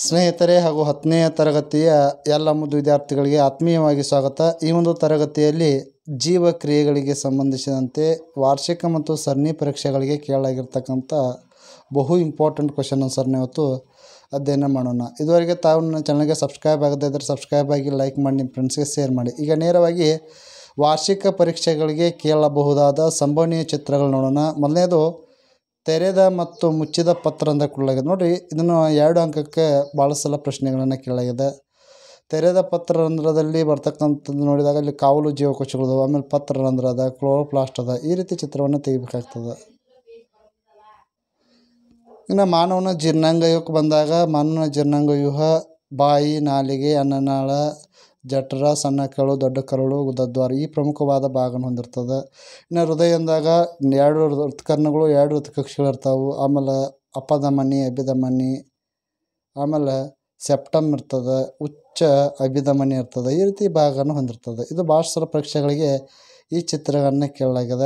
ಸ್ನೇಹಿತರೆ ಹಾಗೂ ಹತ್ತನೇ ತರಗತಿಯ ಎಲ್ಲ ಮುದ್ದು ವಿದ್ಯಾರ್ಥಿಗಳಿಗೆ ಆತ್ಮೀಯವಾಗಿ ಸ್ವಾಗತ ಈ ಒಂದು ತರಗತಿಯಲ್ಲಿ ಜೀವಕ್ರಿಯೆಗಳಿಗೆ ಸಂಬಂಧಿಸಿದಂತೆ ವಾರ್ಷಿಕ ಮತ್ತು ಸರಣಿ ಪರೀಕ್ಷೆಗಳಿಗೆ ಕೇಳಲಾಗಿರ್ತಕ್ಕಂಥ ಬಹು ಇಂಪಾರ್ಟೆಂಟ್ ಕ್ವಶನ್ ಆನ್ಸರ್ನ ಇವತ್ತು ಅಧ್ಯಯನ ಮಾಡೋಣ ಇದುವರೆಗೆ ತಾವು ನನ್ನ ಚಾನಲ್ಗೆ ಸಬ್ಸ್ಕ್ರೈಬ್ ಆಗದೇ ಇದ್ದರೆ ಸಬ್ಸ್ಕ್ರೈಬ್ ಆಗಿ ಲೈಕ್ ಮಾಡಿ ನಿಮ್ಮ ಫ್ರೆಂಡ್ಸ್ಗೆ ಶೇರ್ ಮಾಡಿ ಈಗ ನೇರವಾಗಿ ವಾರ್ಷಿಕ ಪರೀಕ್ಷೆಗಳಿಗೆ ಕೇಳಬಹುದಾದ ಸಂಭವನೀಯ ಚಿತ್ರಗಳು ನೋಡೋಣ ಮೊದಲನೇದು ತೆರೆದ ಮತ್ತು ಮುಚ್ಚಿದ ಪತ್ರ ಅಂತ ಕೊಡಲಾಗಿದೆ ನೋಡಿರಿ ಇದನ್ನು ಎರಡು ಅಂಕಕ್ಕೆ ಭಾಳ ಸಲ ಪ್ರಶ್ನೆಗಳನ್ನು ಕೇಳಲಾಗಿದೆ ತೆರೆದ ಪತ್ರ ರಂಧ್ರದಲ್ಲಿ ಬರ್ತಕ್ಕಂಥದ್ದು ನೋಡಿದಾಗ ಅಲ್ಲಿ ಕಾವಲು ಜೀವಕೋಶಗಳು ಆಮೇಲೆ ಪತ್ರ ರಂಧ್ರ ಅದ ಕ್ಲೋರೋಪ್ಲಾಸ್ಟ್ ಅದ ಈ ರೀತಿ ಚಿತ್ರವನ್ನು ತೆಗಿಬೇಕಾಗ್ತದೆ ಇನ್ನು ಮಾನವನ ಜೀರ್ಣಾಂಗವ್ಯೂಹಕ್ಕೆ ಬಂದಾಗ ಮಾನವನ ಜೀರ್ಣಾಂಗವ್ಯೂಹ ಬಾಯಿ ನಾಲಿಗೆ ಅನ್ನನಾಳ ಜಠರ ಸಣ್ಣ ಕರಳು ದೊಡ್ಡ ಕರಳು ಗುದದ್ವಾರ ಈ ಪ್ರಮುಖವಾದ ಭಾಗನ ಹೊಂದಿರ್ತದೆ ಇನ್ನು ಹೃದಯ ಅಂದಾಗ ಎರಡು ಋತುಕರ್ಣಗಳು ಎರಡು ಋತುಕಕ್ಷಿಗಳು ಇರ್ತಾವೆ ಆಮೇಲೆ ಅಪಧಮನಿ ಅಭಿಧಮನಿ ಆಮೇಲೆ ಸೆಪ್ಟಮ್ ಇರ್ತದೆ ಉಚ್ಚ ಅಭಿಧಮನಿ ಇರ್ತದೆ ಈ ರೀತಿ ಭಾಗನ ಹೊಂದಿರ್ತದೆ ಇದು ಭಾಳ ಸಲ ಪರೀಕ್ಷೆಗಳಿಗೆ ಈ ಚಿತ್ರಗಳನ್ನು ಕೇಳಲಾಗಿದೆ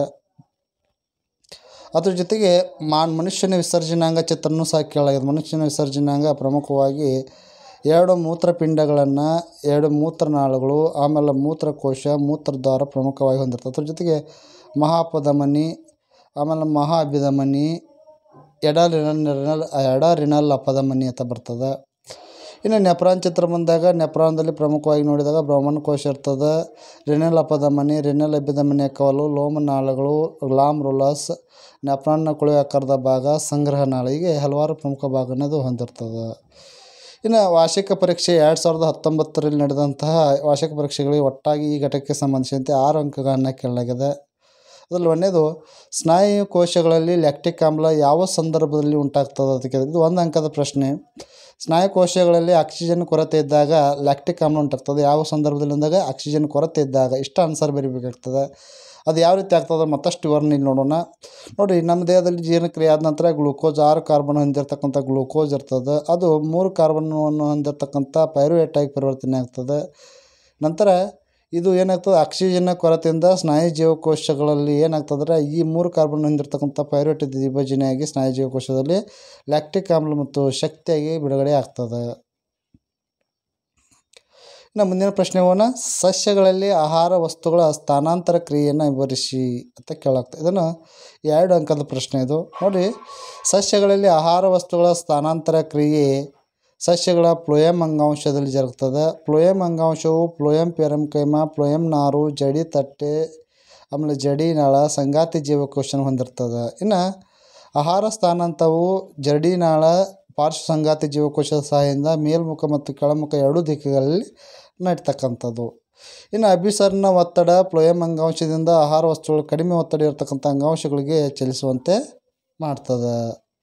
ಅದ್ರ ಜೊತೆಗೆ ಮಾನ್ ಮನುಷ್ಯನ ವಿಸರ್ಜನಾಂಗ ಚಿತ್ರನೂ ಸಹ ಕೇಳಲಾಗಿದೆ ಮನುಷ್ಯನ ವಿಸರ್ಜನಾಂಗ ಪ್ರಮುಖವಾಗಿ ಎರಡು ಮೂತ್ರಪಿಂಡಗಳನ್ನು ಎರಡು ಮೂತ್ರನಾಳಗಳು ಆಮೇಲೆ ಮೂತ್ರಕೋಶ ಮೂತ್ರದ್ವಾರ ಪ್ರಮುಖವಾಗಿ ಹೊಂದಿರ್ತದೆ ಅದ್ರ ಜೊತೆಗೆ ಮಹಾಪಧಮನಿ ಆಮೇಲೆ ಮಹಾ ಅಭಿಧಮನಿ ಎಡ ರಿನಲ್ ರಿನಲ್ ಎಡ ರಿನಲ್ ಅಪಧಮನಿ ಅಂತ ಬರ್ತದೆ ಇನ್ನು ನೆಪ್ರಾನ್ ಚಿತ್ರ ಬಂದಾಗ ನೆಪ್ರಾನ್ದಲ್ಲಿ ಪ್ರಮುಖವಾಗಿ ನೋಡಿದಾಗ ಬ್ರಹ್ಮಣ ಕೋಶ ಇರ್ತದೆ ರಿನಲ್ ಅಪಧಮನಿ ರಿನಲ್ ಅಭಿಧಮನಿ ಕವಲು ಲೋಮನಾಳಗಳು ಗ್ಲಾಮ್ ರುಲಸ್ ನೆಪ್ರಾನ್ನ ಕುಳಿ ಆಕಾರದ ಭಾಗ ಸಂಗ್ರಹ ನಾಳ ಹೀಗೆ ಹಲವಾರು ಪ್ರಮುಖ ಭಾಗನದು ಹೊಂದಿರ್ತದೆ ಇನ್ನು ವಾರ್ಷಿಕ ಪರೀಕ್ಷೆ ಎರಡು ಸಾವಿರದ ಹತ್ತೊಂಬತ್ತರಲ್ಲಿ ನಡೆದಂತಹ ವಾರ್ಷಿಕ ಪರೀಕ್ಷೆಗಳಿಗೆ ಒಟ್ಟಾಗಿ ಈ ಘಟಕಕ್ಕೆ ಸಂಬಂಧಿಸಿದಂತೆ ಆರು ಅಂಕಗಳನ್ನು ಕೇಳಲಾಗಿದೆ ಅದರಲ್ಲಿ ಒಂದನೇದು ಸ್ನಾಯು ಕೋಶಗಳಲ್ಲಿ ಲ್ಯಾಕ್ಟಿಕ್ ಆಮ್ಲ ಯಾವ ಸಂದರ್ಭದಲ್ಲಿ ಉಂಟಾಗ್ತದೆ ಅದಕ್ಕೆ ಇದು ಒಂದು ಅಂಕದ ಪ್ರಶ್ನೆ ಸ್ನಾಯು ಕೋಶಗಳಲ್ಲಿ ಆಕ್ಸಿಜನ್ ಕೊರತೆ ಇದ್ದಾಗ ಲ್ಯಾಕ್ಟಿಕ್ ಆಮ್ಲ ಉಂಟಾಗ್ತದೆ ಯಾವ ಸಂದರ್ಭದಲ್ಲಿ ಅಂದಾಗ ಆಕ್ಸಿಜನ್ ಕೊರತೆ ಇದ್ದಾಗ ಇಷ್ಟ ಆನ್ಸರ್ ಬರೀಬೇಕಾಗ್ತದೆ ಅದು ಯಾವ ರೀತಿ ಆಗ್ತದೆ ಮತ್ತಷ್ಟು ವಿವರಣೆ ಇಲ್ಲಿ ನೋಡೋಣ ನೋಡಿ ನಮ್ಮ ದೇಹದಲ್ಲಿ ಜೀರ್ಣಕ್ರಿಯೆ ಆದ ನಂತರ ಗ್ಲೂಕೋಸ್ ಆರು ಕಾರ್ಬನ್ ಹೊಂದಿರತಕ್ಕಂಥ ಗ್ಲೂಕೋಸ್ ಇರ್ತದೆ ಅದು ಮೂರು ಕಾರ್ಬನ್ನನ್ನು ಹೊಂದಿರತಕ್ಕಂಥ ಪೈರುವೇಟ್ ಆಗಿ ಪರಿವರ್ತನೆ ಆಗ್ತದೆ ನಂತರ ಇದು ಏನಾಗ್ತದೆ ಆಕ್ಸಿಜನ್ನ ಕೊರತೆಯಿಂದ ಸ್ನಾಯು ಜೀವಕೋಶಗಳಲ್ಲಿ ಏನಾಗ್ತದ್ರೆ ಈ ಮೂರು ಕಾರ್ಬನ್ ಹೊಂದಿರತಕ್ಕಂಥ ಪೈರುವೇಟ್ ವಿಭಜನೆಯಾಗಿ ಸ್ನಾಯು ಜೀವಕೋಶದಲ್ಲಿ ಲ್ಯಾಕ್ಟಿಕ್ ಆಮ್ಲ ಮತ್ತು ಶಕ್ತಿಯಾಗಿ ಬಿಡುಗಡೆ ಆಗ್ತದೆ ಇನ್ನು ಮುಂದಿನ ಪ್ರಶ್ನೆ ಹೋಗೋಣ ಸಸ್ಯಗಳಲ್ಲಿ ಆಹಾರ ವಸ್ತುಗಳ ಸ್ಥಾನಾಂತರ ಕ್ರಿಯೆಯನ್ನು ವಿವರಿಸಿ ಅಂತ ಕೇಳಾಗ್ತದೆ ಇದನ್ನು ಎರಡು ಅಂಕದ ಪ್ರಶ್ನೆ ಇದು ನೋಡಿ ಸಸ್ಯಗಳಲ್ಲಿ ಆಹಾರ ವಸ್ತುಗಳ ಸ್ಥಾನಾಂತರ ಕ್ರಿಯೆ ಸಸ್ಯಗಳ ಪ್ಲೋಯಮ್ ಅಂಗಾಂಶದಲ್ಲಿ ಜರುಗ್ತದೆ ಪ್ಲೋಯಮ್ ಅಂಗಾಂಶವು ಪ್ಲೋಯಮ್ ಪೆರಮ್ಕೈಮ ಪ್ಲೋಯಮ್ ನಾರು ಜಡಿ ತಟ್ಟೆ ಆಮೇಲೆ ಜಡಿ ನಾಳ ಸಂಗಾತಿ ಜೀವಕೋಶನ ಹೊಂದಿರ್ತದೆ ಇನ್ನು ಆಹಾರ ಸ್ಥಾನಾಂತರವು ಜಡಿನಾಳ ಪಾರ್ಶ್ವ ಸಂಗಾತಿ ಜೀವಕೋಶದ ಸಹಾಯದಿಂದ ಮೇಲ್ಮುಖ ಮತ್ತು ಕೆಳಮುಖ ಎರಡೂ ದಿಕ್ಕುಗಳಲ್ಲಿ ನಡೀತಕ್ಕಂಥದ್ದು ಇನ್ನು ಅಭಿಸರಣ ಒತ್ತಡ ಪ್ಲೋಯಮ್ ಅಂಗಾಂಶದಿಂದ ಆಹಾರ ವಸ್ತುಗಳು ಕಡಿಮೆ ಒತ್ತಡ ಇರತಕ್ಕಂಥ ಅಂಗಾಂಶಗಳಿಗೆ ಚಲಿಸುವಂತೆ ಮಾಡ್ತದೆ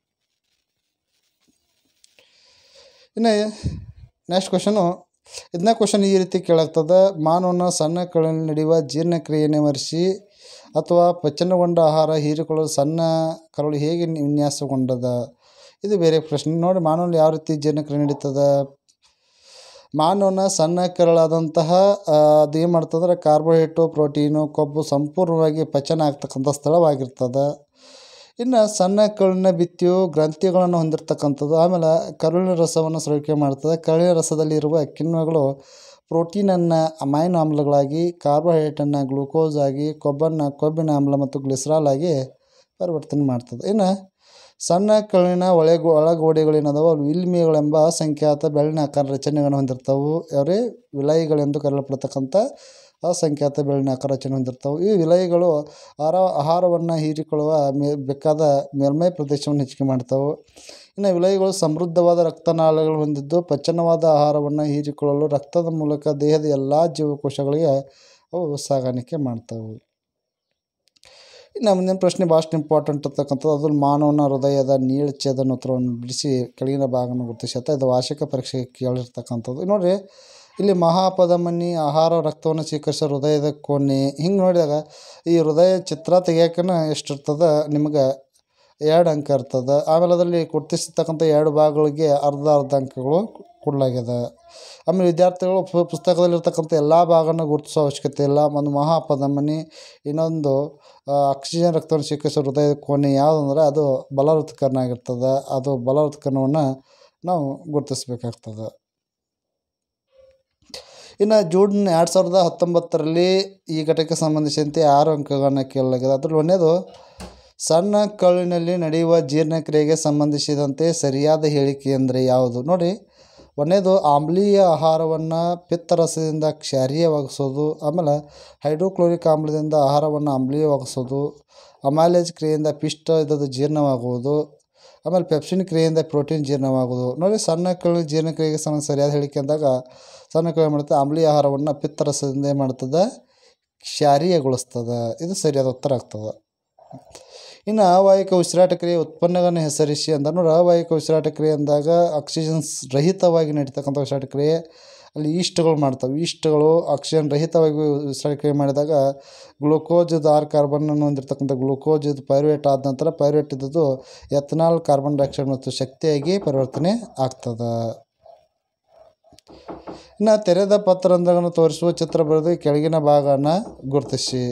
ಇನ್ನು ನೆಕ್ಸ್ಟ್ ಕ್ವಶನು ಇದನ್ನ ಕ್ವಶನ್ ಈ ರೀತಿ ಕೇಳಾಗ್ತದೆ ಮಾನವನ ಸಣ್ಣ ಕರುಳಿನಲ್ಲಿ ನಡೆಯುವ ಜೀರ್ಣಕ್ರಿಯೆಯನ್ನು ವಿವರಿಸಿ ಅಥವಾ ಪಚನಗೊಂಡ ಆಹಾರ ಹೀರಿಕೊಳ್ಳಲು ಸಣ್ಣ ಕರುಳು ಹೇಗೆ ವಿನ್ಯಾಸಗೊಂಡದ ಇದು ಬೇರೆ ಪ್ರಶ್ನೆ ನೋಡಿ ಮಾನವನಲ್ಲಿ ಯಾವ ರೀತಿ ಜೀರ್ಣಕ್ರಿಯೆ ನಡೀತದೆ ಮಾನವನ ಸಣ್ಣ ಕರಳಾದಂತಹ ಅದು ಏನು ಮಾಡ್ತಂದ್ರೆ ಕಾರ್ಬೋಹೈಡ್ರೇಟು ಪ್ರೋಟೀನು ಕೊಬ್ಬು ಸಂಪೂರ್ಣವಾಗಿ ಪಚನ ಆಗ್ತಕ್ಕಂಥ ಸ್ಥಳವಾಗಿರ್ತದೆ ಇನ್ನು ಸಣ್ಣ ಕರುಳಿನ ಭಿತ್ತಿಯು ಗ್ರಂಥಿಗಳನ್ನು ಹೊಂದಿರತಕ್ಕಂಥದ್ದು ಆಮೇಲೆ ಕರುಳಿನ ರಸವನ್ನು ಸ್ರವಿಕೆ ಮಾಡ್ತದೆ ಕರುಳಿನ ರಸದಲ್ಲಿ ಇರುವ ಕಿಣ್ವಗಳು ಪ್ರೋಟೀನನ್ನು ಅಮೈನೋ ಆಮ್ಲಗಳಾಗಿ ಕಾರ್ಬೋಹೈಡ್ರೇಟನ್ನು ಗ್ಲೂಕೋಸ್ ಆಗಿ ಕೊಬ್ಬನ್ನು ಕೊಬ್ಬಿನ ಆಮ್ಲ ಮತ್ತು ಗ್ಲಿಸರಾಲ್ ಆಗಿ ಪರಿವರ್ತನೆ ಮಾಡ್ತದೆ ಇನ್ನು ಸಣ್ಣ ಕರುಳಿನ ಒಳೆ ಒಳಗೋಡೆಗಳೇನದಾವ ಅವು ವಿಲ್ಮಿಯಗಳೆಂಬ ಅಸಂಖ್ಯಾತ ಬೆಳ್ಳಿನ ಆಕಾರ ರಚನೆಗಳನ್ನು ಹೊಂದಿರ್ತವೆ ಅವರೇ ವಿಲಯಿಗಳೆಂದು ಕರೆಯಲ್ಪಡ್ತಕ್ಕಂಥ ಅಸಂಖ್ಯಾತ ಬೆಳ್ಳಿನ ಆಕಾರ ರಚನೆ ಹೊಂದಿರ್ತವೆ ಈ ವಿಲಯಿಗಳು ಆಹಾರ ಆಹಾರವನ್ನು ಹೀರಿಕೊಳ್ಳುವ ಮೇ ಬೇಕಾದ ಮೇಲ್ಮೈ ಪ್ರದೇಶವನ್ನು ಹೆಚ್ಚಿಗೆ ಮಾಡ್ತವೆ ಇನ್ನು ವಿಲಯಿಗಳು ಸಮೃದ್ಧವಾದ ರಕ್ತನಾಳಗಳು ಹೊಂದಿದ್ದು ಪಚನವಾದ ಆಹಾರವನ್ನು ಹೀರಿಕೊಳ್ಳಲು ರಕ್ತದ ಮೂಲಕ ದೇಹದ ಎಲ್ಲ ಜೀವಕೋಶಗಳಿಗೆ ಅವು ಸಾಗಾಣಿಕೆ ಮಾಡ್ತವೆ ಇನ್ನು ಮುಂದಿನ ಪ್ರಶ್ನೆ ಭಾಳಷ್ಟು ಇಂಪಾರ್ಟೆಂಟ್ ಇರ್ತಕ್ಕಂಥದ್ದು ಅದು ಮಾನವನ ಹೃದಯದ ನೀಳಛೇದನ ಉತ್ತರವನ್ನು ಬಿಡಿಸಿ ಕೆಳಗಿನ ಭಾಗವನ್ನು ಗುರುತಿಸಿ ಅಂತ ಇದು ವಾರ್ಷಿಕ ಪರೀಕ್ಷೆಗೆ ಕೇಳಿರ್ತಕ್ಕಂಥದ್ದು ನೋಡಿರಿ ಇಲ್ಲಿ ಮಹಾಪಧಮನಿ ಆಹಾರ ರಕ್ತವನ್ನು ಸ್ವೀಕರಿಸೋ ಹೃದಯದ ಕೋಣೆ ಹಿಂಗೆ ನೋಡಿದಾಗ ಈ ಹೃದಯ ಚಿತ್ರ ತೆಗಿಯೋಕೆ ಎಷ್ಟಿರ್ತದೆ ನಿಮ್ಗೆ ಎರಡು ಅಂಕ ಇರ್ತದೆ ಆಮೇಲೆ ಅದರಲ್ಲಿ ಗುರುತಿಸಿರ್ತಕ್ಕಂಥ ಎರಡು ಭಾಗಗಳಿಗೆ ಅರ್ಧ ಅರ್ಧ ಅಂಕಗಳು ಕೊಡಲಾಗ್ಯದ ಆಮೇಲೆ ವಿದ್ಯಾರ್ಥಿಗಳು ಪುಸ್ತಕದಲ್ಲಿರ್ತಕ್ಕಂಥ ಎಲ್ಲ ಭಾಗನ ಗುರುತಿಸೋ ಅವಶ್ಯಕತೆ ಇಲ್ಲ ಒಂದು ಮಹಾಪಧಮನಿ ಇನ್ನೊಂದು ಆಕ್ಸಿಜನ್ ರಕ್ತವನ್ನು ಸ್ವೀಕರಿಸೋ ಹೃದಯದ ಕೋಣೆ ಯಾವುದಂದ್ರೆ ಅದು ಬಲ ಹೃತ್ಕರ್ಣ ಆಗಿರ್ತದೆ ಅದು ಬಲ ಹೃತ್ಕರ್ಣವನ್ನು ನಾವು ಗುರುತಿಸ್ಬೇಕಾಗ್ತದೆ ಇನ್ನು ಜೂನ್ ಎರಡು ಸಾವಿರದ ಹತ್ತೊಂಬತ್ತರಲ್ಲಿ ಈ ಘಟಕಕ್ಕೆ ಸಂಬಂಧಿಸಿದಂತೆ ಆರು ಅಂಕಗಳನ್ನು ಕೇಳಲಾಗಿದೆ ಅದರಲ್ಲಿ ಒಂದೇದು ಸಣ್ಣ ಕರುಳಿನಲ್ಲಿ ನಡೆಯುವ ಜೀರ್ಣಕ್ರಿಯೆಗೆ ಸಂಬಂಧಿಸಿದಂತೆ ಸರಿಯಾದ ಹೇಳಿಕೆ ಅಂದರೆ ಯಾವುದು ನೋಡಿ ಒಂದನೇದು ಆಮ್ಲೀಯ ಆಹಾರವನ್ನು ಪಿತ್ತರಸದಿಂದ ಕ್ಷಾರೀಯವಾಗಿಸೋದು ಆಮೇಲೆ ಹೈಡ್ರೋಕ್ಲೋರಿಕ್ ಆಮ್ಲದಿಂದ ಆಹಾರವನ್ನು ಆಮ್ಲೀಯವಾಗಿಸೋದು ಅಮಾಲೇಜ್ ಕ್ರಿಯೆಯಿಂದ ಪಿಷ್ಟ ಇದ್ದದ್ದು ಜೀರ್ಣವಾಗುವುದು ಆಮೇಲೆ ಪೆಪ್ಸಿನ್ ಕ್ರಿಯೆಯಿಂದ ಪ್ರೋಟೀನ್ ಜೀರ್ಣವಾಗುವುದು ನೋಡಿ ಸಣ್ಣ ಕರುಳು ಜೀರ್ಣಕ್ರಿಯೆಗೆ ಸಂಬಂಧ ಸರಿಯಾದ ಹೇಳಿಕೆ ಅಂದಾಗ ಸಣ್ಣ ಕರುಳು ಏನು ಮಾಡುತ್ತೆ ಆಮ್ಲೀಯ ಆಹಾರವನ್ನು ಪಿತ್ತರಸದಿಂದ ಏನು ಮಾಡ್ತದೆ ಕ್ಷಾರೀಯಗೊಳಿಸ್ತದೆ ಇದು ಸರಿಯಾದ ಉತ್ತರ ಆಗ್ತದೆ ಇನ್ನು ಅವಾಯಿಕ ಉಸಿರಾಟ ಕ್ರಿಯೆ ಉತ್ಪನ್ನಗಳನ್ನು ಹೆಸರಿಸಿ ಅಂತ ನೋಡಿ ಅವಾಯಿಕ ಉಸಿರಾಟ ಕ್ರಿಯೆ ಅಂದಾಗ ಆಕ್ಸಿಜನ್ಸ್ ರಹಿತವಾಗಿ ನಡೀತಕ್ಕಂಥ ಉಸಿರಾಟ ಕ್ರಿಯೆ ಅಲ್ಲಿ ಈಸ್ಟ್ಗಳು ಮಾಡ್ತವೆ ಈಸ್ಟ್ಗಳು ಆಕ್ಸಿಜನ್ ರಹಿತವಾಗಿ ಉಸಿರಾಟ ಕ್ರಿಯೆ ಮಾಡಿದಾಗ ಗ್ಲೂಕೋಜ್ ಆರು ಕಾರ್ಬನ್ನನ್ನು ಹೊಂದಿರತಕ್ಕಂಥ ಗ್ಲೂಕೋಜ್ ಇದು ಪೈರುವೇಟ್ ಆದ ನಂತರ ಪೈರುವೇಟ್ ಇದ್ದದ್ದು ಎಥನಾಲ್ ಕಾರ್ಬನ್ ಡೈಆಕ್ಸೈಡ್ ಮತ್ತು ಶಕ್ತಿಯಾಗಿ ಪರಿವರ್ತನೆ ಆಗ್ತದೆ ಇನ್ನು ತೆರೆದ ಪತ್ರರಂಧ್ರಗಳನ್ನು ತೋರಿಸುವ ಚಿತ್ರ ಬರೆದು ಈ ಕೆಳಗಿನ ಭಾಗವನ್ನು ಗುರುತಿಸಿ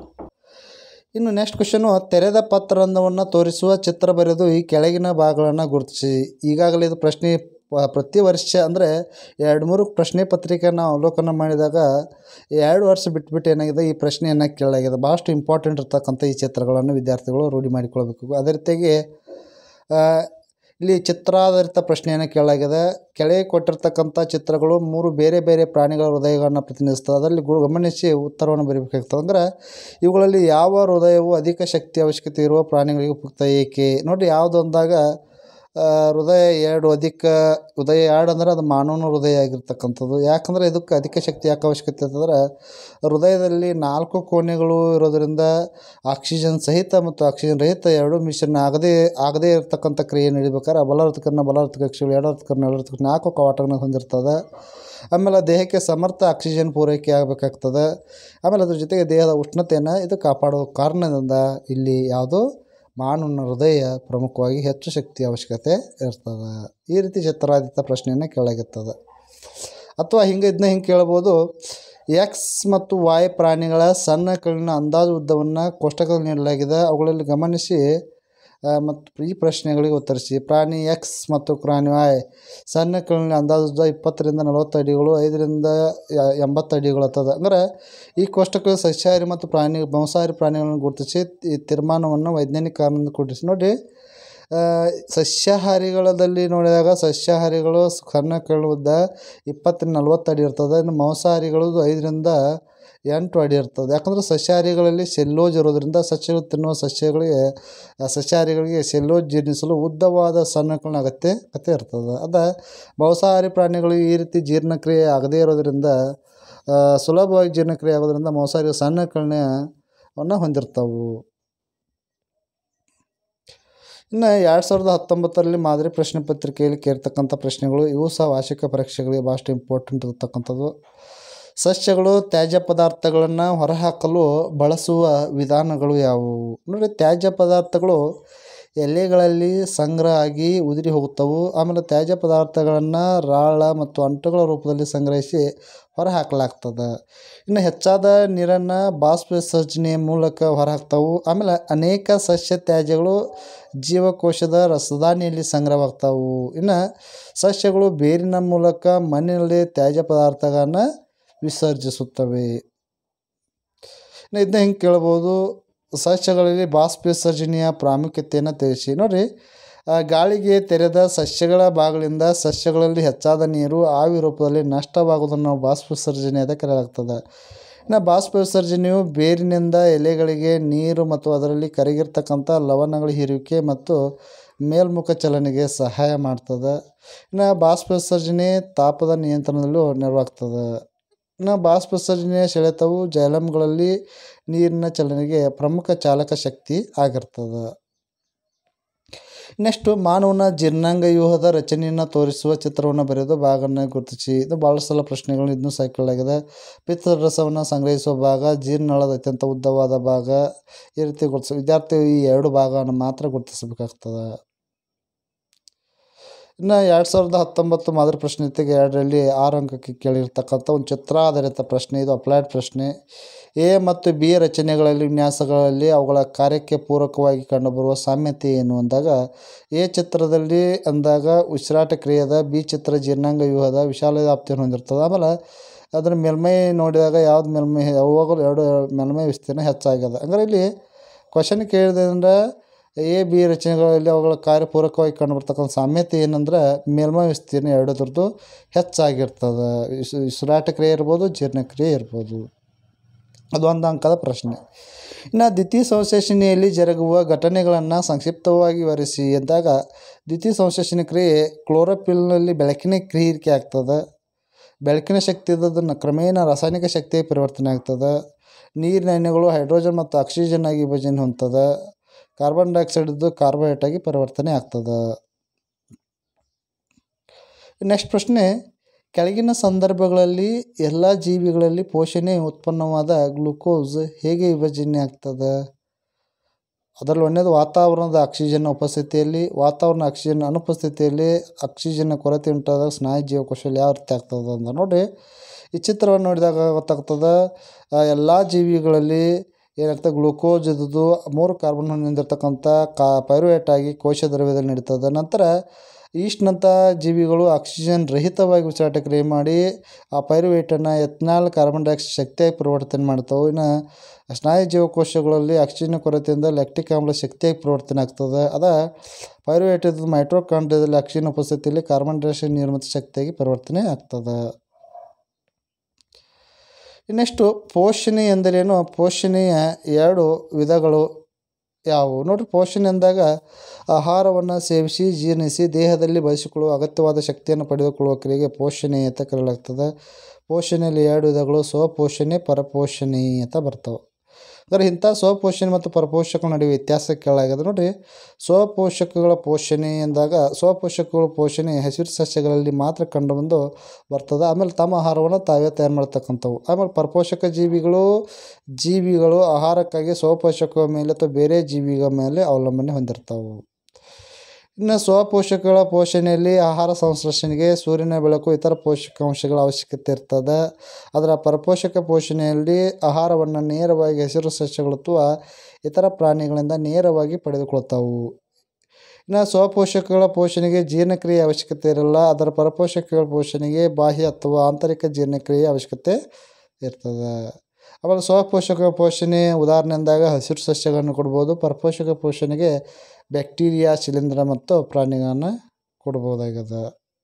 ಇನ್ನು ನೆಕ್ಸ್ಟ್ ಕ್ವಶನು ತೆರೆದ ಪತ್ರರಂಧ್ರವನ್ನು ತೋರಿಸುವ ಚಿತ್ರ ಬರೆದು ಈ ಕೆಳಗಿನ ಭಾಗಗಳನ್ನು ಗುರುತಿಸಿ ಈಗಾಗಲೇ ಇದು ಪ್ರಶ್ನೆ ಪ- ಪ್ರತಿ ವರ್ಷ ಅಂದರೆ ಎರಡು ಮೂರು ಪ್ರಶ್ನೆ ಪತ್ರಿಕೆಯನ್ನು ಅವಲೋಕನ ಮಾಡಿದಾಗ ಎರಡು ವರ್ಷ ಬಿಟ್ಬಿಟ್ಟು ಏನಾಗಿದೆ ಈ ಪ್ರಶ್ನೆಯನ್ನು ಕೇಳಲಾಗಿದೆ ಭಾಳಷ್ಟು ಇಂಪಾರ್ಟೆಂಟ್ ಇರ್ತಕ್ಕಂಥ ಈ ಚಿತ್ರಗಳನ್ನು ವಿದ್ಯಾರ್ಥಿಗಳು ರೂಢಿ ಮಾಡಿಕೊಳ್ಬೇಕು ಅದೇ ರೀತಿಯಾಗಿ ಆ, ಇಲ್ಲಿ ಚಿತ್ರಾಧಾರಿತ ಪ್ರಶ್ನೆಯನ್ನು ಕೇಳಲಾಗಿದೆ ಕೆಳಗೆ ಕೊಟ್ಟಿರ್ತಕ್ಕಂಥ ಚಿತ್ರಗಳು ಮೂರು ಬೇರೆ ಬೇರೆ ಪ್ರಾಣಿಗಳ ಹೃದಯಗಳನ್ನು ಪ್ರತಿನಿಧಿಸ್ತದೆ ಅದರಲ್ಲಿ ಗು- ಗಮನಿಸಿ ಉತ್ತರವನ್ನು ಬರೀಬೇಕಾಗ್ತದೆ ಅಂದರೆ ಇವುಗಳಲ್ಲಿ ಯಾವ ಹೃದಯವು ಅಧಿಕ ಶಕ್ತಿ ಅವಶ್ಯಕತೆ ಇರುವ ಪ್ರಾಣಿಗಳಿಗೆ ಉಪಯುಕ್ತ ಏಕೆ ನೋಡಿ ಯಾವುದು ಅಂದಾಗ ಆ, ಹೃದಯ ಎರಡು ಅಧಿಕ ಹೃದಯ ಎರಡು ಅಂದ್ರೆ ಅದು ಮಾನವನ ಹೃದಯ ಆಗಿರ್ತಕ್ಕಂಥದ್ದು ಯಾಕಂದರೆ ಇದಕ್ಕೆ ಅಧಿಕ ಶಕ್ತಿ ಯಾಕೆ ಅವಶ್ಯಕತೆ ಅಂತಂದ್ರೆ ಹೃದಯದಲ್ಲಿ ನಾಲ್ಕು ಕೋಣೆಗಳು ಇರೋದರಿಂದ ಆಕ್ಸಿಜನ್ ಸಹಿತ ಮತ್ತು ಆಕ್ಸಿಜನ್ ರಹಿತ ಎರಡೂ ಮಿಶ್ರಣ ಆಗದೇ ಆಗದೇ ಇರತಕ್ಕಂಥ ಕ್ರಿಯೆ ನಡಿಬೇಕಾದ್ರೆ ಬಲಾರ್ಥಕರಣ ಬಲಾರ್ಥಕ ಕಕ್ಷೆಗಳು ಎಡರ್ಥಕರಣ ಎಡರ್ಥಕ ನಾಲ್ಕು ಕವಾಟಗಳನ್ನು ಹೊಂದಿರ್ತದೆ ಆಮೇಲೆ ದೇಹಕ್ಕೆ ಸಮರ್ಥ ಆಕ್ಸಿಜನ್ ಪೂರೈಕೆ ಆಗಬೇಕಾಗ್ತದೆ ಆಮೇಲೆ ಅದ್ರ ಜೊತೆಗೆ ದೇಹದ ಉಷ್ಣತೆಯನ್ನು ಇದು ಕಾಪಾಡೋ ಕಾರಣದಿಂದ ಇಲ್ಲಿ ಯಾವುದು ಮಾನವನ ಹೃದಯ ಪ್ರಮುಖವಾಗಿ ಹೆಚ್ಚು ಶಕ್ತಿ ಅವಶ್ಯಕತೆ ಇರ್ತದೆ ಈ ರೀತಿ ಚಿತ್ರಾದಿತ ಪ್ರಶ್ನೆಯನ್ನು ಕೇಳಾಗಿರ್ತದೆ ಅಥವಾ ಹಿಂಗೆ ಇದನ್ನ ಹಿಂಗೆ ಕೇಳ್ಬೋದು ಎಕ್ಸ್ ಮತ್ತು ವಾಯ್ ಪ್ರಾಣಿಗಳ ಸಣ್ಣ ಕಲ್ಲಿನ ಅಂದಾಜು ಉದ್ದವನ್ನು ಕೋಷ್ಟಕದಲ್ಲಿ ನೀಡಲಾಗಿದೆ ಅವುಗಳಲ್ಲಿ ಗಮನಿಸಿ ಆ, ಮತ್ತು ಈ ಪ್ರಶ್ನೆಗಳಿಗೆ ಉತ್ತರಿಸಿ ಪ್ರಾಣಿ ಎಕ್ಸ್ ಮತ್ತು ಪ್ರಾಣಿ ವಾಯ್ ಸಣ್ಣ ಕಲ್ಲಿನ ಅಂದಾಜು ಉದ್ದ ಇಪ್ಪತ್ತರಿಂದ ನಲವತ್ತು ಅಡಿಗಳು ಐದರಿಂದ ಯ- ಎಂಬತ್ತು ಅಡಿಗಳು ಆಗ್ತದೆ ಅಂದರೆ ಈ ಕೋಷ್ಟಕಗಳು ಸಸ್ಯಾಹಾರಿ ಮತ್ತು ಪ್ರಾಣಿ ಮಾಂಸಾಹಾರಿ ಪ್ರಾಣಿಗಳನ್ನು ಗುರುತಿಸಿ ಈ ತೀರ್ಮಾನವನ್ನು ವೈಜ್ಞಾನಿಕ ಕಾರಣದಿಂದ ಕೊಡಿಸಿ ನೋಡಿ ಆ, ಸಸ್ಯಾಹಾರಿಗಳಲ್ಲಿ ನೋಡಿದಾಗ ಸಸ್ಯಾಹಾರಿಗಳು ಸಣ್ಣ ಕಲ್ಲು ಉದ್ದ ಇಪ್ಪತ್ತರಿಂದ ನಲ್ವತ್ತು ಅಡಿ ಇರ್ತದೆ ಇನ್ನು ಮಾಂಸಾಹಾರಿಗಳು ಐದರಿಂದ ಎಂಟು ಅಡಿ ಇರ್ತದೆ ಯಾಕಂದರೆ ಸಸ್ಯಾಹಾರಿಗಳಲ್ಲಿ ಸೆಲ್ಲೋಜ್ ಇರೋದ್ರಿಂದ ಸಸ್ಯಗಳು ತಿನ್ನುವ ಸಸ್ಯಗಳಿಗೆ ಆ ಸಸ್ಯಾಹಾರಿಗಳಿಗೆ ಸೆಲ್ಲೋಜ್ ಜೀರ್ಣಿಸಲು ಉದ್ದವಾದ ಸಣ್ಣಕಲ್ನ ಅಗತ್ಯ ಅಗತ್ಯ ಇರ್ತದೆ ಅದ ಮಾಂಸಾಹಾರಿ ಪ್ರಾಣಿಗಳಿಗೆ ಈ ರೀತಿ ಜೀರ್ಣಕ್ರಿಯೆ ಆಗದೇ ಇರೋದ್ರಿಂದ ಆ, ಸುಲಭವಾಗಿ ಜೀರ್ಣಕ್ರಿಯೆ ಆಗೋದ್ರಿಂದ ಮಾಂಸಾಹಾರಿ ಸಣ್ಣ ಕಲ್ನ ಹೊಂದಿರ್ತಾವೆ ಇನ್ನು ಎರಡು ಸಾವಿರದ ಹತ್ತೊಂಬತ್ತರಲ್ಲಿ ಮಾದರಿ ಪ್ರಶ್ನೆ ಪತ್ರಿಕೆಯಲ್ಲಿ ಕೇಳ್ತಕ್ಕಂಥ ಪ್ರಶ್ನೆಗಳು ಇವು ಸಹ ವಾರ್ಷಿಕ ಪರೀಕ್ಷೆಗಳಿಗೆ ಭಾಳಷ್ಟು ಇಂಪಾರ್ಟೆಂಟ್ ಇರತಕ್ಕಂಥದ್ದು ಸಸ್ಯಗಳು ತ್ಯಾಜ್ಯ ಪದಾರ್ಥಗಳನ್ನು ಹೊರಹಾಕಲು ಬಳಸುವ ವಿಧಾನಗಳು ಯಾವುವು ನೋಡಿ ತ್ಯಾಜ್ಯ ಪದಾರ್ಥಗಳು ಎಲೆಗಳಲ್ಲಿ ಸಂಗ್ರಹ ಆಗಿ ಉದುರಿ ಹೋಗುತ್ತವೆ ಆಮೇಲೆ ತ್ಯಾಜ್ಯ ಪದಾರ್ಥಗಳನ್ನು ರಾಳ ಮತ್ತು ಅಂಟುಗಳ ರೂಪದಲ್ಲಿ ಸಂಗ್ರಹಿಸಿ ಹೊರಹಾಕಲಾಗ್ತದೆ ಇನ್ನು ಹೆಚ್ಚಾದ ನೀರನ್ನು ಬಾಷ್ಪ ವಿಸರ್ಜನೆಯ ಮೂಲಕ ಹೊರಹಾಕ್ತಾವು ಆಮೇಲೆ ಅನೇಕ ಸಸ್ಯ ತ್ಯಾಜ್ಯಗಳು ಜೀವಕೋಶದ ರಸದಾನಿಯಲ್ಲಿ ಸಂಗ್ರಹವಾಗ್ತಾವು ಇನ್ನು ಸಸ್ಯಗಳು ಬೇರಿನ ಮೂಲಕ ಮಣ್ಣಿನಲ್ಲಿ ತ್ಯಾಜ್ಯ ಪದಾರ್ಥಗಳನ್ನು ವಿಸರ್ಜಿಸುತ್ತವೆ ಇನ್ನು ಇದನ್ನ ಹಿಂಗೆ ಕೇಳ್ಬೋದು ಸಸ್ಯಗಳಲ್ಲಿ ಬಾಷ್ಪ ವಿಸರ್ಜನೆಯ ಪ್ರಾಮುಖ್ಯತೆಯನ್ನು ತಿಳಿಸಿ ನೋಡಿರಿ ಆ, ಗಾಳಿಗೆ ತೆರೆದ ಸಸ್ಯಗಳ ಭಾಗಗಳಿಂದ ಸಸ್ಯಗಳಲ್ಲಿ ಹೆಚ್ಚಾದ ನೀರು ಆವಿ ರೂಪದಲ್ಲಿ ನಷ್ಟವಾಗುವುದನ್ನು ನಾವು ಬಾಷ್ಪ ವಿಸರ್ಜನೆ ಅಂತ ಕರೆಯಲಾಗ್ತದೆ ಇನ್ನು ಬಾಷ್ಪ ವಿಸರ್ಜನೆಯು ಬೇರಿನಿಂದ ಎಲೆಗಳಿಗೆ ನೀರು ಮತ್ತು ಅದರಲ್ಲಿ ಕರಗಿರ್ತಕ್ಕಂಥ ಲವಣಗಳ ಹೀರುವಿಕೆ ಮತ್ತು ಮೇಲ್ಮುಖ ಚಲನೆಗೆ ಸಹಾಯ ಮಾಡ್ತದೆ ಇನ್ನು ಬಾಷ್ಪ ವಿಸರ್ಜನೆ ತಾಪದ ನಿಯಂತ್ರಣದಲ್ಲೂ ನೆರವಾಗ್ತದೆ ಇನ್ನು ಬಾಷ್ಪ ವಿಸರ್ಜನೆಯ ಸೆಳೆತವು ಜೈಲಮ್ಗಳಲ್ಲಿ ನೀರಿನ ಚಲನೆಗೆ ಪ್ರಮುಖ ಚಾಲಕ ಶಕ್ತಿ ಆಗಿರ್ತದೆ ನೆಕ್ಸ್ಟು ಮಾನವನ ಜೀರ್ಣಾಂಗ ವ್ಯೂಹದ ರಚನೆಯನ್ನು ತೋರಿಸುವ ಚಿತ್ರವನ್ನು ಬರೆದು ಭಾಗವನ್ನು ಗುರುತಿಸಿ ಇದು ಭಾಳ ಸಲ ಪ್ರಶ್ನೆಗಳು ಇದನ್ನು ಸಹ ಕೇಳಲಾಗಿದೆ ಪಿತ್ತರಸವನ್ನು ಸಂಗ್ರಹಿಸುವ ಭಾಗ ಜೀರ್ಣನಾಳದ ಅತ್ಯಂತ ಉದ್ದವಾದ ಭಾಗ ಈ ರೀತಿ ಗುರುತಿಸ ವಿದ್ಯಾರ್ಥಿ ಈ ಎರಡು ಭಾಗವನ್ನು ಮಾತ್ರ ಗುರುತಿಸಬೇಕಾಗ್ತದೆ ಇನ್ನು ಎರಡು ಸಾವಿರದ ಹತ್ತೊಂಬತ್ತು ಮಾದರಿ ಪ್ರಶ್ನೆತೆಗೆ ಎರಡರಲ್ಲಿ ಆರು ಅಂಕಕ್ಕೆ ಕೇಳಿರ್ತಕ್ಕಂಥ ಒಂದು ಚಿತ್ರಾಧಾರಿತ ಪ್ರಶ್ನೆ ಇದು ಅಪ್ಲೈಡ್ ಪ್ರಶ್ನೆ ಎ ಮತ್ತು ಬಿ ರಚನೆಗಳಲ್ಲಿ ವಿನ್ಯಾಸಗಳಲ್ಲಿ ಅವುಗಳ ಕಾರ್ಯಕ್ಕೆ ಪೂರಕವಾಗಿ ಕಂಡುಬರುವ ಸಾಮ್ಯತೆ ಏನು ಅಂದಾಗ ಎ ಚಿತ್ರದಲ್ಲಿ ಅಂದಾಗ ಉಸಿರಾಟ ಕ್ರಿಯೆದ ಬಿ ಚಿತ್ರ ಜೀರ್ಣಾಂಗ ವ್ಯೂಹದ ವಿಶಾಲ ವ್ಯಾಪ್ತಿಯನ್ನು ಹೊಂದಿರ್ತದೆ ಆಮೇಲೆ ಅದರ ಮೇಲ್ಮೈ ನೋಡಿದಾಗ ಯಾವ್ದು ಮೇಲ್ಮೈ ಯಾವಾಗಲೂ ಎರಡು ಮೇಲ್ಮೈ ವಿಸ್ತೀರ್ಣ ಹೆಚ್ಚಾಗ್ಯದ ಹಂಗಾರೆ ಇಲ್ಲಿ ಕ್ವಶನ್ ಕೇಳಿದೆ ಅಂದ್ರೆ ಎ ಬಿ ರಚನೆಗಳಲ್ಲಿ ಅವುಗಳ ಕಾರ್ಯಪೂರಕವಾಗಿ ಕಂಡುಬರ್ತಕ್ಕಂಥ ಸಾಮ್ಯತೆ ಏನಂದ್ರೆ ಮೇಲ್ಮೈ ವಿಸ್ತೀರ್ಣ ಎರಡರದ್ದು ಹೆಚ್ಚಾಗಿರ್ತದೆ ಉಸ್- ಉಸಿರಾಟ ಕ್ರಿಯೆ ಇರ್ಬೋದು ಜೀರ್ಣಕ್ರಿಯೆ ಇರ್ಬೋದು ಅದೊಂದು ಅಂಕದ ಪ್ರಶ್ನೆ ಇನ್ನು ದ್ವಿತೀಯ ಸಂಶ್ಲೇಷಣೆಯಲ್ಲಿ ಜರುಗುವ ಘಟನೆಗಳನ್ನು ಸಂಕ್ಷಿಪ್ತವಾಗಿ ವಿವರಿಸಿ ಎಂದಾಗ ದ್ವಿತೀಯ ಸಂಶ್ಲೇಷಣೆ ಕ್ರಿಯೆ ಕ್ಲೋರೋಫಿಲ್ನಲ್ಲಿ ಬೆಳಕಿನ ಕ್ರಿಯೆ ಆಗ್ತದೆ ಬೆಳಕಿನ ಶಕ್ತಿ ಇದ್ದದನ್ನು ಕ್ರಮೇಣ ರಾಸಾಯನಿಕ ಶಕ್ತಿಯಾಗಿ ಪರಿವರ್ತನೆ ಆಗ್ತದೆ ನೀರಿನ ಅಣುಗಳು ಹೈಡ್ರೋಜನ್ ಮತ್ತು ಆಕ್ಸಿಜನ್ ಆಗಿ ವಿಭಜನೆ ಹೊಂದ್ತದೆ ಕಾರ್ಬನ್ ಡೈಆಕ್ಸೈಡ್ ಇದ್ದು ಕಾರ್ಬೋಹೈಡ್ರೇಟ್ ಆಗಿ ಪರಿವರ್ತನೆ ಆಗ್ತದೆ ನೆಕ್ಸ್ಟ್ ಪ್ರಶ್ನೆ ಕೆಳಗಿನ ಸಂದರ್ಭಗಳಲ್ಲಿ ಎಲ್ಲ ಜೀವಿಗಳಲ್ಲಿ ಪೋಷಣೆ ಉತ್ಪನ್ನವಾದ ಗ್ಲೂಕೋಸ್ ಹೇಗೆ ವಿಭಜನೆ ಆಗ್ತದೆ ಅದರಲ್ಲಿ ಒಂದೇದು ವಾತಾವರಣದ ಆಕ್ಸಿಜನ್ ಉಪಸ್ಥಿತಿಯಲ್ಲಿ ವಾತಾವರಣ ಆಕ್ಸಿಜನ್ ಅನುಪಸ್ಥಿತಿಯಲ್ಲಿ ಆಕ್ಸಿಜನ್ನ ಕೊರತೆ ಉಂಟಾದಾಗ ಸ್ನಾಯು ಜೀವಕೋಶದಲ್ಲಿ ಯಾವ ರೀತಿ ಆಗ್ತದೆ ಅಂತ ನೋಡಿ ಈ ಚಿತ್ರವನ್ನು ನೋಡಿದಾಗ ಗೊತ್ತಾಗ್ತದೆ ಎಲ್ಲ ಜೀವಿಗಳಲ್ಲಿ ಏನಾಗ್ತದೆ ಗ್ಲೂಕೋಸ್ ಇದ್ದದ್ದು ಮೂರು ಕಾರ್ಬನ್ ಹೊಂದಿರತಕ್ಕಂಥ ಕಾ ಪೈರುವೇಟ್ ಆಗಿ ಕೋಶ ದ್ರವ್ಯದಲ್ಲಿ ನಡೀತದೆ ನಂತರ ಈಸ್ಟ್ನಂಥ ಜೀವಿಗಳು ಆಕ್ಸಿಜನ್ ರಹಿತವಾಗಿ ಉಸಿರಾಟ ಕ್ರಿಯೆ ಮಾಡಿ ಆ ಪೈರುವೇಟನ್ನು ಎಥನಾಲ್ ಕಾರ್ಬನ್ ಡೈಆಕ್ಸೈಡ್ ಶಕ್ತಿಯಾಗಿ ಪರಿವರ್ತನೆ ಮಾಡ್ತಾವೆ ಇನ್ನು ಸ್ನಾಯು ಜೀವಕೋಶಗಳಲ್ಲಿ ಆಕ್ಸಿಜನ್ ಕೊರತೆಯಿಂದ ಲ್ಯಾಕ್ಟಿಕ್ ಆಮ್ಲ ಶಕ್ತಿಯಾಗಿ ಪರಿವರ್ತನೆ ಆಗ್ತದೆ ಅದ ಪೈರುವೇಟ್ ಇದ್ದದ್ದು ಮೈಟ್ರೋಕಾಂಡ್ರಿಯದಲ್ಲಿ ಆಕ್ಸಿಜನ್ ಉಪಸ್ಥಿತಿಯಲ್ಲಿ ಕಾರ್ಬನ್ ಡೈಆಕ್ಸೈಡ್ ನಿರ್ಮಿತ ಶಕ್ತಿಯಾಗಿ ಪರಿವರ್ತನೆ ಆಗ್ತದೆ ಇನ್ನೆಷ್ಟು ಪೋಷಣೆ ಎಂದರೇನು ಪೋಷಣೆಯ ಎರಡು ವಿಧಗಳು ಯಾವುವು ನೋಡಿರಿ ಪೋಷಣೆ ಅಂದಾಗ ಆಹಾರವನ್ನು ಸೇವಿಸಿ ಜೀರ್ಣಿಸಿ ದೇಹದಲ್ಲಿ ಬಳಸಿಕೊಳ್ಳುವ ಅಗತ್ಯವಾದ ಶಕ್ತಿಯನ್ನು ಪಡೆದುಕೊಳ್ಳುವ ಕ್ರಿಯೆಗೆ ಪೋಷಣೆ ಅಂತ ಕರೆಯಲಾಗ್ತದೆ ಪೋಷಣೆಯಲ್ಲಿ ಎರಡು ವಿಧಗಳು ಸ್ವಪೋಷಣೆ ಪರಪೋಷಣೆ ಅಂತ ಬರ್ತವೆ ಅಂದರೆ ಇಂಥ ಸ್ವಪೋಷಣೆ ಮತ್ತು ಪರಪೋಷಕಗಳ ನಡುವೆ ವ್ಯತ್ಯಾಸ ಕೇಳಲಾಗಿದೆ ನೋಡಿರಿ ಸ್ವಪೋಷಕಗಳ ಪೋಷಣೆ ಎಂದಾಗ ಸ್ವಪೋಷಕಗಳ ಪೋಷಣೆ ಹಸಿರು ಸಸ್ಯಗಳಲ್ಲಿ ಮಾತ್ರ ಕಂಡುಬಂದು ಬರ್ತದೆ ಆಮೇಲೆ ತಮ್ಮ ಆಹಾರವನ್ನು ತಾವೇ ತಯಾರು ಮಾಡ್ತಕ್ಕಂಥವು ಆಮೇಲೆ ಪರಪೋಷಕ ಜೀವಿಗಳು ಜೀವಿಗಳು ಆಹಾರಕ್ಕಾಗಿ ಸ್ವಪೋಷಕಗಳ ಮೇಲೆ ಅಥವಾ ಬೇರೆ ಜೀವಿಗಳ ಮೇಲೆ ಅವಲಂಬನೆ ಹೊಂದಿರ್ತಾವೆ ಇನ್ನು ಸ್ವಪೋಷಕಗಳ ಪೋಷಣೆಯಲ್ಲಿ ಆಹಾರ ಸಂಶ್ಲೇಷಣೆಗೆ ಸೂರ್ಯನ ಬೆಳಕು ಇತರ ಪೋಷಕಾಂಶಗಳ ಅವಶ್ಯಕತೆ ಇರ್ತದೆ ಅದರ ಪರಪೋಷಕ ಪೋಷಣೆಯಲ್ಲಿ ಆಹಾರವನ್ನು ನೇರವಾಗಿ ಹಸಿರು ಸಸ್ಯಗಳು ಅಥವಾ ಇತರ ಪ್ರಾಣಿಗಳಿಂದ ನೇರವಾಗಿ ಪಡೆದುಕೊಳ್ತಾವು ಇನ್ನು ಸ್ವಪೋಷಕಗಳ ಪೋಷಣೆಗೆ ಜೀರ್ಣಕ್ರಿಯೆ ಅವಶ್ಯಕತೆ ಇರಲ್ಲ ಅದರ ಪರಪೋಷಕಗಳ ಪೋಷಣೆಗೆ ಬಾಹ್ಯ ಅಥವಾ ಆಂತರಿಕ ಜೀರ್ಣಕ್ರಿಯೆ ಅವಶ್ಯಕತೆ ಇರ್ತದೆ ಆಮೇಲೆ ಸ್ವಪೋಷಕ ಪೋಷಣೆ ಉದಾಹರಣೆ ಅಂದಾಗ ಹಸಿರು ಸಸ್ಯಗಳನ್ನು ಕೊಡ್ಬೋದು ಪರಪೋಷಕ ಪೋಷಣೆಗೆ ಬ್ಯಾಕ್ಟೀರಿಯಾ ಶಿಲೀಂಧ್ರ ಮತ್ತು ಪ್ರಾಣಿಗಳನ್ನು ಕೊಡ್ಬೋದಾಗಿದೆ